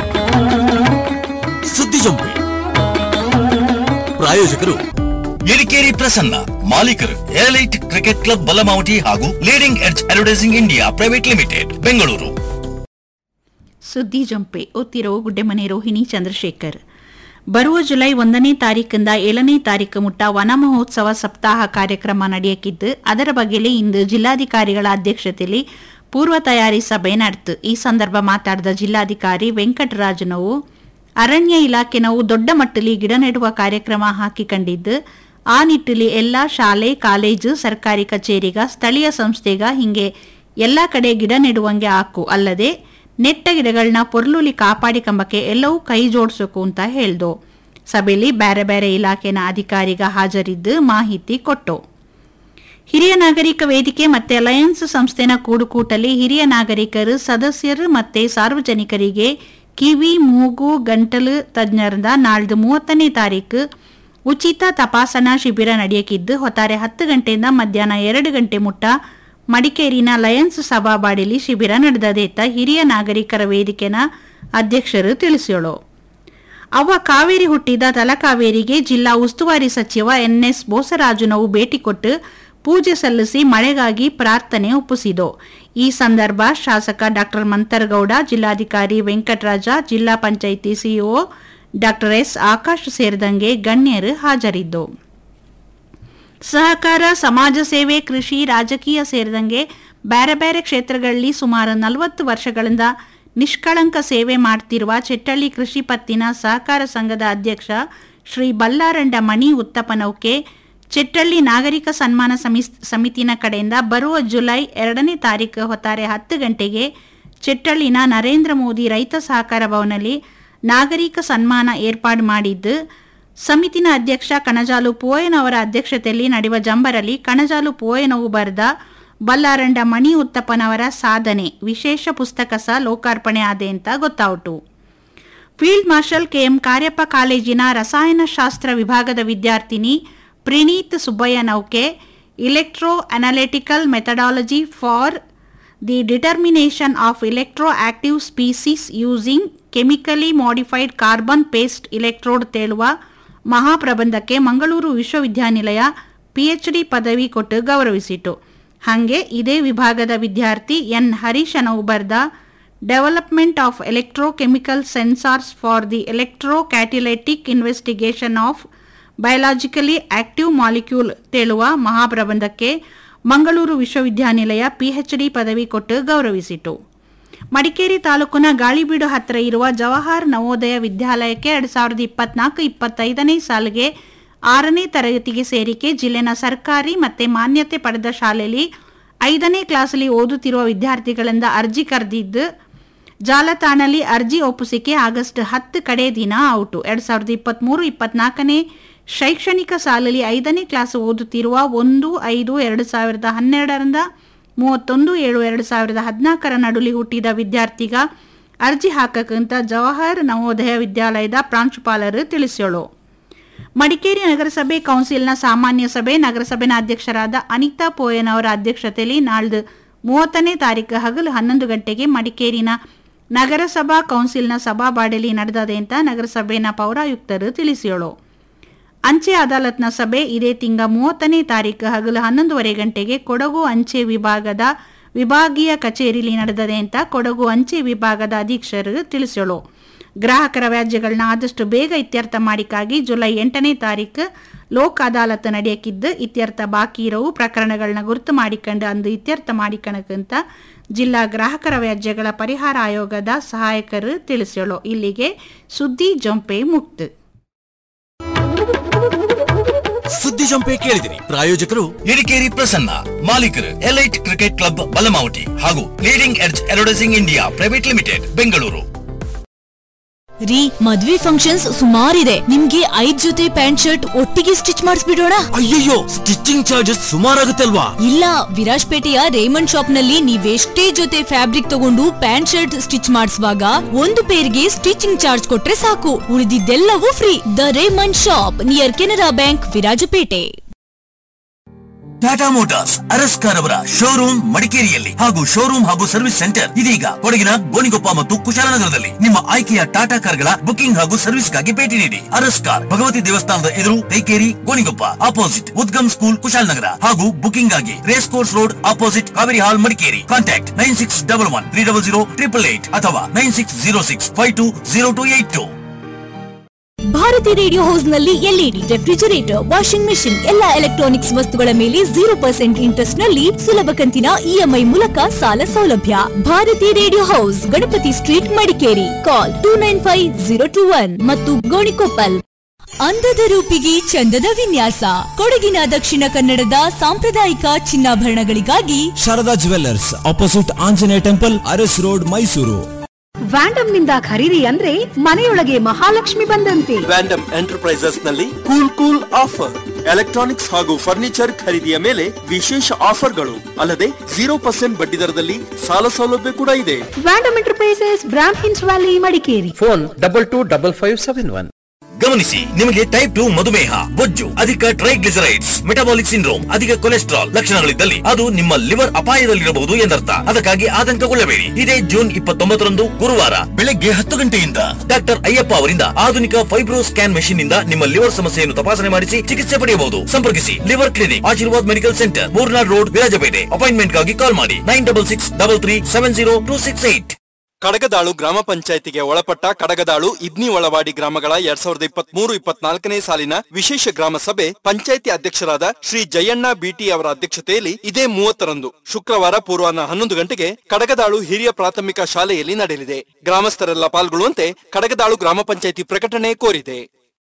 ಸುದ್ದಿ ಜಂಪೆ ಪ್ರಾಯೋಜಕರು ಎರಿಕೇರಿ ಪ್ರಸನ್ನ ಮಾಲೀಕರು ಏಲೈಟ್ ಕ್ರಿಕೆಟ್ ಕ್ಲಬ್ ಬಲಮಾವಟಿ ಹಾಗೂ leading edge advertising India private limited Bengaluru ಸುದ್ದಿ ಜಂಪೆ ಓದ್ತಿರೋ ಗುಡ್ಡೆಮನೆ ರೋಹಿಣಿ ಚಂದ್ರಶೇಖರ್ ಬರುವ ಜುಲೈ ಒಂದನೇ ತಾರೀಕಿಂದ ಏಳನೇ ತಾರೀಕು ಮುಟ್ಟ ವನ ಮಹೋತ್ಸವ ಸಪ್ತಾಹ ಕಾರ್ಯಕ್ರಮ ನಡೆಯಕ್ಕಿದ್ದು ಅದರ ಬಗ್ಗೆಲೆ ಇಂದು ಜಿಲ್ಲಾಧಿಕಾರಿಗಳ ಅಧ್ಯಕ್ಷತೆಯಲ್ಲಿ ಪೂರ್ವ ತಯಾರಿ ಸಭೆ ನಡೆತು ಈ ಸಂದರ್ಭ ಮಾತಾಡಿದ ಜಿಲ್ಲಾಧಿಕಾರಿ ವೆಂಕಟರಾಜನವು ಅರಣ್ಯ ಇಲಾಖೆನವು ದೊಡ್ಡ ಮಟ್ಟದಲ್ಲಿ ಗಿಡ ನೆಡುವ ಕಾರ್ಯಕ್ರಮ ಹಾಕಿಕೊಂಡಿದ್ದು ಆ ನಿಟ್ಟಿನಲ್ಲಿ ಎಲ್ಲಾ ಶಾಲೆ ಕಾಲೇಜು ಸರ್ಕಾರಿ ಕಚೇರಿಗ ಸ್ಥಳೀಯ ಸಂಸ್ಥೆಗ ಹಿಂಗೆ ಎಲ್ಲಾ ಕಡೆ ಗಿಡ ನೆಡುವಂಗೆ ಹಾಕು ಅಲ್ಲದೆ ನೆಟ್ಟ ಗಿಡಗಳನ್ನ ಪೊರ್ಲುಲಿ ಕಾಪಾಡಿಕೊಂಬಕ್ಕೆ ಎಲ್ಲವೂ ಕೈ ಜೋಡಿಸೋಕು ಅಂತ ಹೇಳ್ದು ಸಭೆಯಲ್ಲಿ ಬೇರೆ ಬೇರೆ ಇಲಾಖೆನ ಅಧಿಕಾರಿಗ ಹಾಜರಿದ್ದು ಮಾಹಿತಿ ಕೊಟ್ಟು ಹಿರಿಯ ನಾಗರಿಕ ವೇದಿಕೆ ಮತ್ತೆ ಅಲಯನ್ಸ್ ಸಂಸ್ಥೆನ ಕೂಡುಕೂಟಲ್ಲಿ ಹಿರಿಯ ನಾಗರಿಕರು ಸದಸ್ಯರು ಮತ್ತೆ ಸಾರ್ವಜನಿಕರಿಗೆ ಕಿವಿ ಮೂಗು ಗಂಟಲು ತಜ್ಞರಿಂದ ನಾಳ್ದು ಮೂವತ್ತನೇ ತಾರೀಕು ಉಚಿತ ತಪಾಸಣಾ ಶಿಬಿರ ನಡೆಯಕ್ಕಿದ್ದು ಹೊತ್ತಾರೆ ಹತ್ತು ಗಂಟೆಯಿಂದ ಮಧ್ಯಾಹ್ನ ಎರಡು ಗಂಟೆ ಮುಟ್ಟ ಮಡಿಕೇರಿನ ಲಯನ್ಸ್ ಸಭಾಬಾಡಿಲಿ ಶಿಬಿರ ನಡೆದದೇತ ಹಿರಿಯ ನಾಗರಿಕರ ವೇದಿಕೆನ ಅಧ್ಯಕ್ಷರು ತಿಳಿಸ್ಯೋಳು ಅವ ಕಾವೇರಿ ಹುಟ್ಟಿದ ತಲಕಾವೇರಿಗೆ ಜಿಲ್ಲಾ ಉಸ್ತುವಾರಿ ಸಚಿವ ಎನ್ಎಸ್ ಬೋಸರಾಜುನವು ಭೇಟಿ ಕೊಟ್ಟು ಪೂಜೆ ಸಲ್ಲಿಸಿ ಮಳೆಗಾಗಿ ಪ್ರಾರ್ಥನೆ ಒಪ್ಪಿಸಿದು ಈ ಸಂದರ್ಭ ಶಾಸಕ ಡಾಕ್ಟರ್ ಮಂತರಗೌಡ ಜಿಲ್ಲಾಧಿಕಾರಿ ವೆಂಕಟರಾಜ ಜಿಲ್ಲಾ panchayat CEO doctor S Akash ಸೇರಿದಂಗೆ ಗಣ್ಯರು ಹಾಜರಿದ್ದು ಸಹಕಾರ ಸಮಾಜ ಸೇವೆ ಕೃಷಿ ರಾಜಕೀಯ ಸೇರಿದಂಗೆ ಬೇರೆ ಬೇರೆ ಕ್ಷೇತ್ರಗಳಲ್ಲಿ ಸುಮಾರು ನಲವತ್ತು ವರ್ಷಗಳಿಂದ ನಿಷ್ಕಳಂಕ ಸೇವೆ ಮಾಡ್ತಿರುವ ಚೆಟ್ಟಳ್ಳಿ ಕೃಷಿ ಪತ್ತಿನ ಸಹಕಾರ ಸಂಘದ ಅಧ್ಯಕ್ಷ ಶ್ರೀ ಬಲ್ಲಾರಂಡ ಮಣಿ ಉತ್ತಪನೌಕೆ ಚೆಟ್ಟಳ್ಳಿ ನಾಗರಿಕ ಸನ್ಮಾನ ಸಮಿತಿನ ಕಡೆಯಿಂದ ಬರುವ ಜುಲೈ ಎರಡನೇ ತಾರೀಕು ಹೊತ್ತಾರೆ ಹತ್ತು ಗಂಟೆಗೆ ಚೆಟ್ಟಳ್ಳಿನ ನರೇಂದ್ರ ಮೋದಿ ರೈತ ಸಹಕಾರ ಭವನಲ್ಲಿ ನಾಗರಿಕ ಸನ್ಮಾನ ಏರ್ಪಾಡು ಮಾಡಿದ್ದು ಸಮಿತಿನ ಅಧ್ಯಕ್ಷ ಕಣಜಾಲು ಪೋಯನವರ ಅಧ್ಯಕ್ಷತೆಯಲ್ಲಿ ನಡೆಯುವ ಜಂಬರಲ್ಲಿ ಕಣಜಾಲು ಪೋಯನವು ಬರೆದ ಬಲ್ಲಾರಂಡ ಮಣಿ ಉತ್ತಪ್ಪನವರ ಸಾಧನೆ ವಿಶೇಷ ಪುಸ್ತಕ ಸಹ ಲೋಕಾರ್ಪಣೆ ಆದೆ ಅಂತ ಗೊತ್ತಾಯಿತು ಫೀಲ್ಡ್ ಮಾರ್ಷಲ್ ಕೆಎಂ ಕಾರ್ಯಪ್ಪ ಕಾಲೇಜಿನ ರಸಾಯನಶಾಸ್ತ್ರ ವಿಭಾಗದ ವಿದ್ಯಾರ್ಥಿನಿ ಪ್ರಣೀತ್ ಸುಬ್ಬಯ್ಯ ನೌಕೆ electro analytical methodology for the determination of electro active species using chemically modified carbon paste electrode ತೇಳುವ ಮಹಾಪ್ರಬಂಧಕ್ಕೆ Mangaluru ವಿಶ್ವವಿದ್ಯಾನಿಲಯ ಪಿಎಚ್ಡಿ ಪದವಿ ಕೊಟ್ಟು ಗೌರವಿಸಿತು ಹಾಗೆ ಇದೇ ವಿಭಾಗದ ವಿದ್ಯಾರ್ಥಿ ಎನ್ ಹರೀಶನವು ಬರೆದ development of electrochemical sensors for the electro ಕ್ಯಾಟಿಲೈಟಿಕ್ investigation of biologically active molecule ತೇಳುವ ಮಹಾಪ್ರಬಂಧಕ್ಕೆ Mangaluru ವಿಶ್ವವಿದ್ಯಾನಿಲಯ ಪಿಎಚ್ಡಿ ಪದವಿ ಕೊಟ್ಟು ಗೌರವಿಸಿತು ಮಡಿಕೇರಿ ತಾಲೂಕಿನ ಗಾಳಿಬೀಡು ಹತ್ತಿರ ಇರುವ ಜವಾಹರ್ ನವೋದಯ ವಿದ್ಯಾಲಯಕ್ಕೆ ಎರಡು ಸಾವಿರದ ಇಪ್ಪತ್ನಾಲ್ಕು ಇಪ್ಪತ್ತೈದನೇ ಸಾಲಿಗೆ ಆರನೇ ತರಗತಿಗೆ ಸೇರಿಕೆ ಜಿಲ್ಲೆನ ಸರ್ಕಾರಿ ಮತ್ತೆ ಮಾನ್ಯತೆ ಪಡೆದ ಶಾಲೆಯಲ್ಲಿ ಐದನೇ ಕ್ಲಾಸಲ್ಲಿ ಓದುತ್ತಿರುವ ವಿದ್ಯಾರ್ಥಿಗಳಿಂದ ಅರ್ಜಿ ಕರೆದಿದ್ದು ಜಾಲತಾಣಲ್ಲಿ ಅರ್ಜಿ ಒಪ್ಪಿಸಿಕೆ ಆಗಸ್ಟ್ ಹತ್ತು ಕಡೆ ದಿನ ಔಟು ಎರಡು ಸಾವಿರದ ಇಪ್ಪತ್ತ್ಮೂರು ಇಪ್ಪತ್ನಾಲ್ಕನೇ ಶೈಕ್ಷಣಿಕ ಸಾಲಲ್ಲಿ ಐದನೇ ಕ್ಲಾಸ್ ಓದುತ್ತಿರುವ ಒಂದು ಐದು ಎರಡು ಸಾವಿರದ ಹನ್ನೆರಡರಿಂದ ಮೂವತ್ತೊಂದು ಏಳು ಎರಡು ಸಾವಿರದ ಹದಿನಾಲ್ಕರ ನಡುಲಿ ಹುಟ್ಟಿದ ವಿದ್ಯಾರ್ಥಿಗ ಅರ್ಜಿ ಹಾಕಕ್ಕಂತ ಜವಾಹರ್ ನವೋದಯ ವಿದ್ಯಾಲಯದ ಪ್ರಾಂಶುಪಾಲರು ತಿಳಿಸ್ಯೋಳು ಮಡಿಕೇರಿ ನಗರಸಭೆ ಕೌನ್ಸಿಲ್ನ ಸಾಮಾನ್ಯ ಸಭೆ ನಗರಸಭೆನ ಅಧ್ಯಕ್ಷರಾದ ಅನಿತಾ ಪೋಯನ್ ಅವರ ಅಧ್ಯಕ್ಷತೆಯಲ್ಲಿ ನಾಳ್ದು ಮೂವತ್ತನೇ ತಾರೀಕು ಹಗಲು ಹನ್ನೊಂದು ಗಂಟೆಗೆ ಮಡಿಕೇರಿನ ನಗರಸಭಾ ಕೌನ್ಸಿಲ್ನ ಸಭಾಬಾಡಲಿ ನಡೆದದೆ ಅಂತ ನಗರಸಭೆನ ಪೌರಾಯುಕ್ತರು ತಿಳಿಸಿಯೋಳು ಅಂಚೆ ಅದಾಲತ್ನ ಸಭೆ ಇದೇ ತಿಂಗ ಮೂವತ್ತನೇ ತಾರೀಕು ಹಗಲು ಹನ್ನೊಂದುವರೆ ಗಂಟೆಗೆ ಕೊಡಗು ಅಂಚೆ ವಿಭಾಗದ ವಿಭಾಗೀಯ ಕಚೇರಿಲಿ ನಡೆದದೆ ಅಂತ ಕೊಡಗು ಅಂಚೆ ವಿಭಾಗದ ಅಧೀಕ್ಷರು ತಿಳಿಸೋಳು ಗ್ರಾಹಕರ ವ್ಯಾಜ್ಯಗಳನ್ನ ಆದಷ್ಟು ಬೇಗ ಇತ್ಯರ್ಥ ಮಾಡಿಕಾಗಿ ಜುಲೈ ಎಂಟನೇ ತಾರೀಕು ಲೋಕ್ ಅದಾಲತ್ ನಡೆಯಕ್ಕಿದ್ದು ಇತ್ಯರ್ಥ ಬಾಕಿ ಇರವು ಪ್ರಕರಣಗಳನ್ನ ಗುರುತು ಮಾಡಿಕೊಂಡು ಅಂದು ಇತ್ಯರ್ಥ ಮಾಡಿಕಣಕ್ಕಂತ ಜಿಲ್ಲಾ ಗ್ರಾಹಕರ ವ್ಯಾಜ್ಯಗಳ ಪರಿಹಾರ ಆಯೋಗದ ಸಹಾಯಕರು ತಿಳಿಸೋಳು ಇಲ್ಲಿಗೆ ಸುದ್ದಿ ಜೊಂಪೆ ಮುಕ್ತು ಸುದ್ದಿ ಜಂಪೆ ಕೇಳಿದಿರಿ ಪ್ರಾಯೋಜಕರು ಇಡಿಕೇರಿ ಪ್ರಸನ್ನ ಮಾಲೀಕರು ಎಲೈಟ್ ಕ್ರಿಕೆಟ್ ಕ್ಲಬ್ ಬಲಮಾವಟಿ ಹಾಗೂ leading edge advertising India private limited Bengaluru ರೀ ಮದ್ವೆ ಫಂಕ್ಷನ್ಸ್ ಸುಮಾರಿದೆ ನಿಮ್ಗೆ ಐದ್ ಜೊತೆ ಪ್ಯಾಂಟ್ ಶರ್ಟ್ ಒಟ್ಟಿಗೆ ಸ್ಟಿಚ್ ಮಾಡಿಸ್ಬಿಡೋಣ ಅಯ್ಯಯ್ಯೋ ಸ್ಟಿಚಿಂಗ್ ಚಾರ್ಜಸ್ ಸುಮಾರಾಗುತ್ತಲ್ವಾ ಇಲ್ಲ ವಿರಾಜ್ಪೇಟೆಯ ರೇಮಂಡ್ ಶಾಪ್ ನಲ್ಲಿ ನೀವೆಷ್ಟೇ ಜೊತೆ ಫ್ಯಾಬ್ರಿಕ್ ತಗೊಂಡು ಪ್ಯಾಂಟ್ ಶರ್ಟ್ ಸ್ಟಿಚ್ ಮಾಡಿಸುವಾಗ ಒಂದು ಪೇರ್ಗೆ ಸ್ಟಿಚಿಂಗ್ ಚಾರ್ಜ್ ಕೊಟ್ರೆ ಸಾಕು ಉಳಿದಿದ್ದೆಲ್ಲವೂ free the Raymond shop near Canara bank Virajpet Tata Motors Araskar ಅವರ ಶೋರೂಮ್ ಮಡಿಕೇರಿಯಲ್ಲಿ ಹಾಗೂ ಶೋರೂಮ್ ಹಾಗೂ ಸರ್ವಿಸ್ ಸೆಂಟರ್ ಇದೀಗ ಕೊಡಗಿನ ಗೋಣಿಗೊಪ್ಪ ಮತ್ತು ಕುಶಾಲನಗರದಲ್ಲಿ ನಿಮ್ಮ ಆಯ್ಕೆಯ ಟಾಟಾ ಕಾರ್ಗಳ ಬುಕಿಂಗ್ ಹಾಗೂ ಸರ್ವಿಸ್ಗಾಗಿ ಭೇಟಿ ನೀಡಿ ಅರಸ್ಕಾರ್ ಭಗವತಿ ದೇವಸ್ಥಾನದ ಎದುರು ತೈಕೇರಿ ಗೋಣಿಗೊಪ್ಪ ಅಪೋಸಿಟ್ ಉದ್ಗಮ್ ಸ್ಕೂಲ್ ಕುಶಾಲನಗರ ಹಾಗೂ ಬುಕಿಂಗ್ ಆಗಿ race course road opposite Kaveri hall Madikeri contact nine six double one three double zero triple eight ಅಥವಾ nine six zero six five two zero two eight two Bharathi radio house ನಲ್ಲಿ LED refrigerator washing machine ಎಲ್ಲಾ electronics ವಸ್ತುಗಳ ಮೇಲೆ zero percent interest ನಲ್ಲಿ ಸುಲಭ ಕಂತಿನ EMI ಮೂಲಕ ಸಾಲ ಸೌಲಭ್ಯ Bharathi radio house Ganapati street Madikeri call two nine five zero two one ಮತ್ತು ಗೋಣಿಕೊಪ್ಪಲ್ ಅಂದದ ರೂಪಿಗೆ ಚಂದದ ವಿನ್ಯಾಸ ಕೊಡಗಿನ ದಕ್ಷಿಣ ಕನ್ನಡದ ಸಾಂಪ್ರದಾಯಿಕ ಚಿನ್ನಾಭರಣಗಳಿಗಾಗಿ Sharada jewellers opposite Anjaneya temple Aras road Mysuru ವ್ಯಾಂಡಮ್ ನಿಂದ ಖರೀದಿ ಅಂದ್ರೆ ಮನೆಯೊಳಗೆ ಮಹಾಲಕ್ಷ್ಮಿ ಬಂದಂತೆ ವ್ಯಾಂಡಮ್ ಎಂಟರ್ಪ್ರೈಸಸ್ ನಲ್ಲಿ ಕೂಲ್ ಕೂಲ್ ಆಫರ್ ಎಲೆಕ್ಟ್ರಾನಿಕ್ಸ್ ಹಾಗೂ ಫರ್ನಿಚರ್ ಖರೀದಿಯ ಮೇಲೆ ವಿಶೇಷ ಆಫರ್ಗಳು ಅಲ್ಲದೆ ಜೀರೋ ಪರ್ಸೆಂಟ್ ಬಡ್ಡಿ ದರದಲ್ಲಿ ಸಾಲ ಸೌಲಭ್ಯ ಕೂಡ ಇದೆ ವ್ಯಾಂಡಮ್ ಎಂಟರ್ಪ್ರೈಸಸ್ ಬ್ರಾಮ್ ಹಿನ್ಸ್ valley Madikeri phone double two double five seven one ಗಮನಿಸಿ ನಿಮಗೆ ಟೈಪ್ ಟು ಮಧುಮೇಹ ಬೊಜ್ಜು ಅಧಿಕ ಟ್ರೈಗ್ಲಿಸರೈಡ್ಸ್ ಮೆಟಬಾಲಿಕ್ ಸಿಂಡ್ರೋಮ್ ಅಧಿಕ ಕೊಲೆಸ್ಟ್ರಾಲ್ ಲಕ್ಷಣಗಳಿದ್ದಲ್ಲಿ ಅದು ನಿಮ್ಮ ಲಿವರ್ ಅಪಾಯದಲ್ಲಿರಬಹುದು ಎಂದರ್ಥ ಅದಕ್ಕಾಗಿ ಆತಂಕಗೊಳ್ಳಬೇಡಿ ಇದೇ ಜೂನ್ ಇಪ್ಪತ್ತೊಂಬತ್ತರಂದು ಗುರುವಾರ ಬೆಳಗ್ಗೆ ಹತ್ತು ಗಂಟೆಯಿಂದ ಡಾಕ್ಟರ್ ಅಯ್ಯಪ್ಪ ಅವರಿಂದ ಆಧುನಿಕ ಫೈಬ್ರೋ ಸ್ಕ್ಯಾನ್ ಮೆಷಿನ್ ನಿಂದ ನಿಮ್ಮ ಲಿವರ್ ಸಮಸ್ಯೆಯನ್ನು ತಪಾಸಣೆ ಮಾಡಿಸಿ ಚಿಕಿತ್ಸೆ ಪಡೆಯಬಹುದು ಸಂಪರ್ಕಿಸಿ liver clinic Ashirvad medical centre Murnad road Virajpet ಅಪಾಯಿಂಟ್ಮೆಂಟ್ಗಾಗಿ ಕಾಲ್ ಮಾಡಿ nine double six double three seven zero two six eight Kadagadalu ಗ್ರಾಮ ಪಂಚಾಯತಿಗೆ ಒಳಪಟ್ಟ ಕಡಗದಾಳು ಇದ್ನಿ ಒಳವಾಡಿ ಗ್ರಾಮಗಳ ಎರಡ್ ಸಾವಿರದ ಇಪ್ಪತ್ತ್ ಮೂರು ಇಪ್ಪತ್ನಾಲ್ಕನೇ ಸಾಲಿನ ವಿಶೇಷ ಗ್ರಾಮ ಸಭೆ ಪಂಚಾಯತಿ ಅಧ್ಯಕ್ಷರಾದ ಶ್ರೀ ಜಯಣ್ಣ ಬಿಟಿ ಅವರ ಅಧ್ಯಕ್ಷತೆಯಲ್ಲಿ ಇದೇ ಮೂವತ್ತರಂದು ಶುಕ್ರವಾರ ಪೂರ್ವಾಹ್ನ ಹನ್ನೊಂದು ಗಂಟೆಗೆ ಕಡಗದಾಳು ಹಿರಿಯ ಪ್ರಾಥಮಿಕ ಶಾಲೆಯಲ್ಲಿ ನಡೆಯಲಿದೆ ಗ್ರಾಮಸ್ಥರೆಲ್ಲ ಪಾಲ್ಗೊಳ್ಳುವಂತೆ ಕಡಗದಾಳು ಗ್ರಾಮ ಪಂಚಾಯತಿ ಪ್ರಕಟಣೆ ಕೋರಿದೆ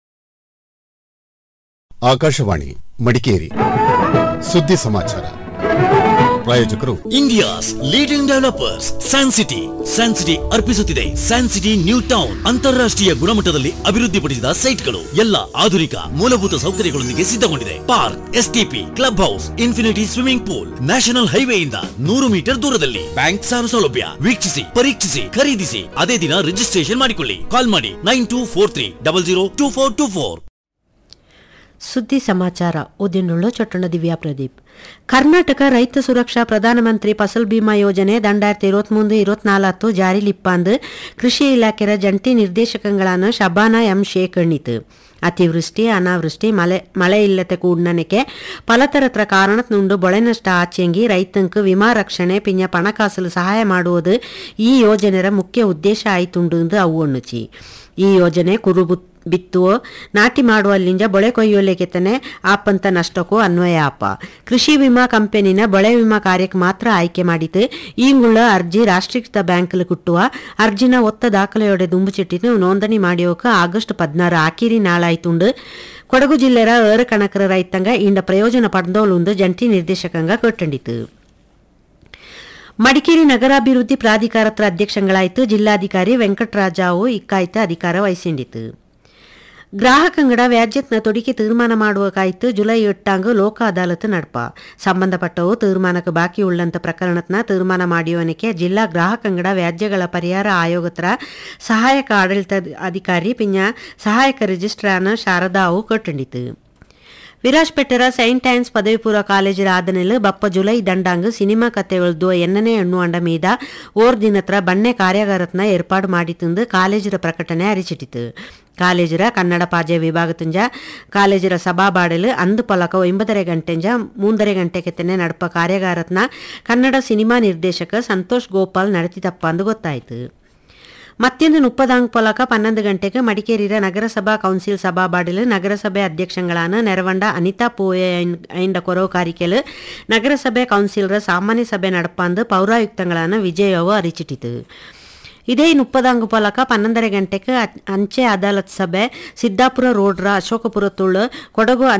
ಆಕಾಶವಾಣಿ ಮಡಿಕೇರಿ ಸುದ್ದಿ ಸಮಾಚಾರ ಪ್ರಾಯೋಜಕರು India's leading developers San City San City ಅರ್ಪಿಸುತ್ತಿದೆ ಸ್ಯಾನ್ ಸಿಟಿ ನ್ಯೂ ಟೌನ್ ಅಂತಾರಾಷ್ಟ್ರೀಯ ಗುಣಮಟ್ಟದಲ್ಲಿ ಅಭಿವೃದ್ಧಿಪಡಿಸಿದ ಸೈಟ್ಗಳು ಎಲ್ಲ ಆಧುನಿಕ ಮೂಲಭೂತ ಸೌಕರ್ಯಗಳೊಂದಿಗೆ ಸಿದ್ಧಗೊಂಡಿದೆ park STP club house infinity swimming pool national ಹೈವೇಯಿಂದ ನೂರು ಮೀಟರ್ ದೂರದಲ್ಲಿ ಬ್ಯಾಂಕ್ ಸಾಲ ಸೌಲಭ್ಯ ವೀಕ್ಷಿಸಿ ಪರೀಕ್ಷಿಸಿ ಖರೀದಿಸಿ ಅದೇ ದಿನ ರಿಜಿಸ್ಟ್ರೇಷನ್ ಮಾಡಿಕೊಳ್ಳಿ ಕಾಲ್ ಮಾಡಿ nine two four three double zero two four two four ಸುದ್ದಿ ಸಮಾಚಾರ ಓದಿನುಳ್ಳು ಚೊಟ್ಟಣ ದಿವ್ಯಾ ಪ್ರದೀಪ್ ಕರ್ನಾಟಕ ರೈತ ಸುರಕ್ಷಾ ಪ್ರಧಾನಮಂತ್ರಿ ಫಸಲ್ ಬಿಮಾ ಯೋಜನೆ ದಂಡಾಯಿರത്തി ഇരുപത്തിമൂന്ന് ഇരുപത്തിനാലತ್ತು ಜಾರಿಲಿಪ್ಪಂದು ಕೃಷಿ ಇಲಾಖೆಯ ಜಂಟಿ ನಿರ್ದೇಶಕಗಳಾன ಶಬಾನ ಎಂ ಶೇಖ್ ಎಣ್ಣಿತು ಅತಿವೃಷ್ಟಿ ಅನಾವೃಷ್ಟಿ ಮಳೆ ಮಳೆ ಇಲ್ಲತೆ ಕೂಡ್ನನಕ್ಕೆ ಪಲತರತ್ರ ಕಾರಣತ್ನುಂಡು ಬೊಳೆ ನಷ್ಟ ಆಚೆಂಗಿ ರೈತಂಕ್ ವಿಮಾ ರಕ್ಷಣೆ ಪಿಂಜ ಪಣಕಾಸಲು ಸಹಾಯ ಮಾಡುವುದು ಈ ಯೋಜನೆಯ ಮುಖ್ಯ ಉದ್ದೇಶ ಆಯ್ತುಂಡು ಎಂದು ಅವು ಒಣ್ಣುಚಿ ಈ ಯೋಜನೆ ಕುರುಬು ಬಿತ್ತುವ ನಾಟಿ ಮಾಡುವಲ್ಲಿಂದ ಬೊಳೆ ಕೊಯ್ಯೋಲೆಗೆತನೆ ಆಪಂತ ನಷ್ಟಕ್ಕೂ ಅನ್ವಯ ಆಪ ಕೃಷಿ ವಿಮಾ ಕಂಪನಿನ ಬೊಳೆ ವಿಮಾ ಕಾರ್ಯಕ್ಕೆ ಮಾತ್ರ ಆಯ್ಕೆ ಮಾಡಿತು ಈಂಗುಳ್ಳ ಅರ್ಜಿ ರಾಷ್ಟ್ರೀಕೃತ ಬ್ಯಾಂಕ್ಲು ಕುಟ್ಟುವ ಅರ್ಜಿನ ಒತ್ತ ದಾಖಲೆಯೊಡೆ ದುಂಬುಚಿಟ್ಟಿತು ನೋಂದಣಿ ಮಾಡಿಯೋಕ ಆಗಸ್ಟ್ ಪದ್ನಾರು ಆಕಿರಿ ನಾಳಾಯ್ತುಂಡು ಕೊಡಗು ಜಿಲ್ಲೆರ ಏರು ಕಣಕರ ರೈತಂಗ ಇಂಡ ಪ್ರಯೋಜನ ಪಡೆದೋಲುಂದು ಜಂಟಿ ನಿರ್ದೇಶಕಂಗ ಕೊಟ್ಟಂಡಿತು ಮಡಿಕೇರಿ ನಗರಾಭಿವೃದ್ಧಿ ಪ್ರಾಧಿಕಾರತ್ರ ಅಧ್ಯಕ್ಷಗಳಾಯಿತು ಜಿಲ್ಲಾಧಿಕಾರಿ ವೆಂಕಟರಾಜಾವು ಇಕ್ಕಾಯ್ತ ಅಧಿಕಾರ ವಹಿಸಿಂಡಿತು ಗ್ರಾಹಕಂಗಡ ವ್ಯಾಜ್ಯತ್ನ ತೊಡಿಕೆ ತೀರ್ಮಾನ ಮಾಡುವ ಕಾಯ್ತು ಜುಲೈ ಎಟ್ಟಾಂಗ್ ಲೋಕ ಅದಾಲತ್ ನಡ್ಪ ಸಂಬಂಧಪಟ್ಟವು ತೀರ್ಮಾನಕ್ಕೆ ಬಾಕಿ ಉಳ್ಳಂತ ಪ್ರಕರಣತ್ನ ತೀರ್ಮಾನ ಮಾಡಿಯವನಿಗೆ ಜಿಲ್ಲಾ ಗ್ರಾಹಕಂಗಡ ವ್ಯಾಜ್ಯಗಳ ಪರಿಹಾರ ಆಯೋಗತ್ರ ಸಹಾಯಕ ಆಡಳಿತ ಅಧಿಕಾರಿ ಪಿಂಜ ಸಹಾಯಕ ರಿಜಿಸ್ಟ್ರಾರ್ನ ಶಾರದಾವು ಕಟ್ಟಂಡಿತು ವಿರಾಜ್ಪೇಟೆರ ಸೈಂಟ್ ಆನ್ಸ್ ಪದವಿ ಪೂರ್ವ ಕಾಲೇಜಿನ ಆದನೆಲ್ ಬಪ್ಪ ಜುಲೈ ದಂಡಾಂಗ್ ಸಿನಿಮಾ ಕಥೆಗಳ್ದು ಎನ್ನನೇ ಎಣ್ಣು ಅಂಡ ಮೀದ ಓರ್ ದಿನತ್ರ ಬಣ್ಣೆ ಕಾರ್ಯಾಗಾರತ್ನ ಏರ್ಪಾಡು ಮಾಡಿತಂದು ಕಾಲೇಜಿನ ಪ್ರಕಟಣೆ ಅರಿಚಿಟ್ಟಿತು ಕಾಲೇಜಿರ ಕನ್ನಡ ಪಾಜೆ ವಿಭಾಗ ತುಂಜ ಕಾಲೇಜಿರ ಸಭಾಬಾಡಲು ಅಂದು ಪಲಕ ಒಂಬತ್ತರೆ ಗಂಟೆಂಜ ಮೂಂದರೆ ಗಂಟೆ ಕೆತ್ತನೆ ನಡಪ ಕಾರ್ಯಾಗಾರತ್ನ ಕನ್ನಡ ಸಿನಿಮಾ ನಿರ್ದೇಶಕ ಸಂತೋಷ್ ಗೋಪಾಲ್ ನಡೆತಿತಪ್ಪ ಅಂದು ಗೊತ್ತಾಯಿತು ಮತ್ತೊಂದು ಮುಪ್ಪದಾಂಗ್ ಪೊಲಕ ಪನ್ನೊಂದು ಗಂಟೆಗೆ ಮಡಿಕೇರಿಯ ನಗರಸಭಾ ಕೌನ್ಸಿಲ್ ಸಭಾಬಾಡಿಲು ನಗರಸಭೆ ಅಧ್ಯಕ್ಷಗಳಾன ನೆರವಂಡ ಅನಿತಾ ಪೋಯ ಐಂಡ ಕೊರವು ಕಾರಿಕೆಲು ನಗರಸಭೆ ಕೌನ್ಸಿಲರ ಸಾಮಾನ್ಯ ಸಭೆ ನಡಪಂದು ಪೌರಾಯುಕ್ತಗಳಾன ವಿಜಯವು ಅರಿಚಿಟ್ಟಿತು ಇದೇ ಮುಪ್ಪದಾಂಗು ಪಲಕ ಪನ್ನೊಂದರ ಗಂಟೆಗೆ ಅಂಚೆ ಅದಾಲತ್ ಸಭೆ ಸಿದ್ದಾಪುರ ರೋಡ್ರ ಅಶೋಕಪುರ ತುಳು ಕೊಡಗು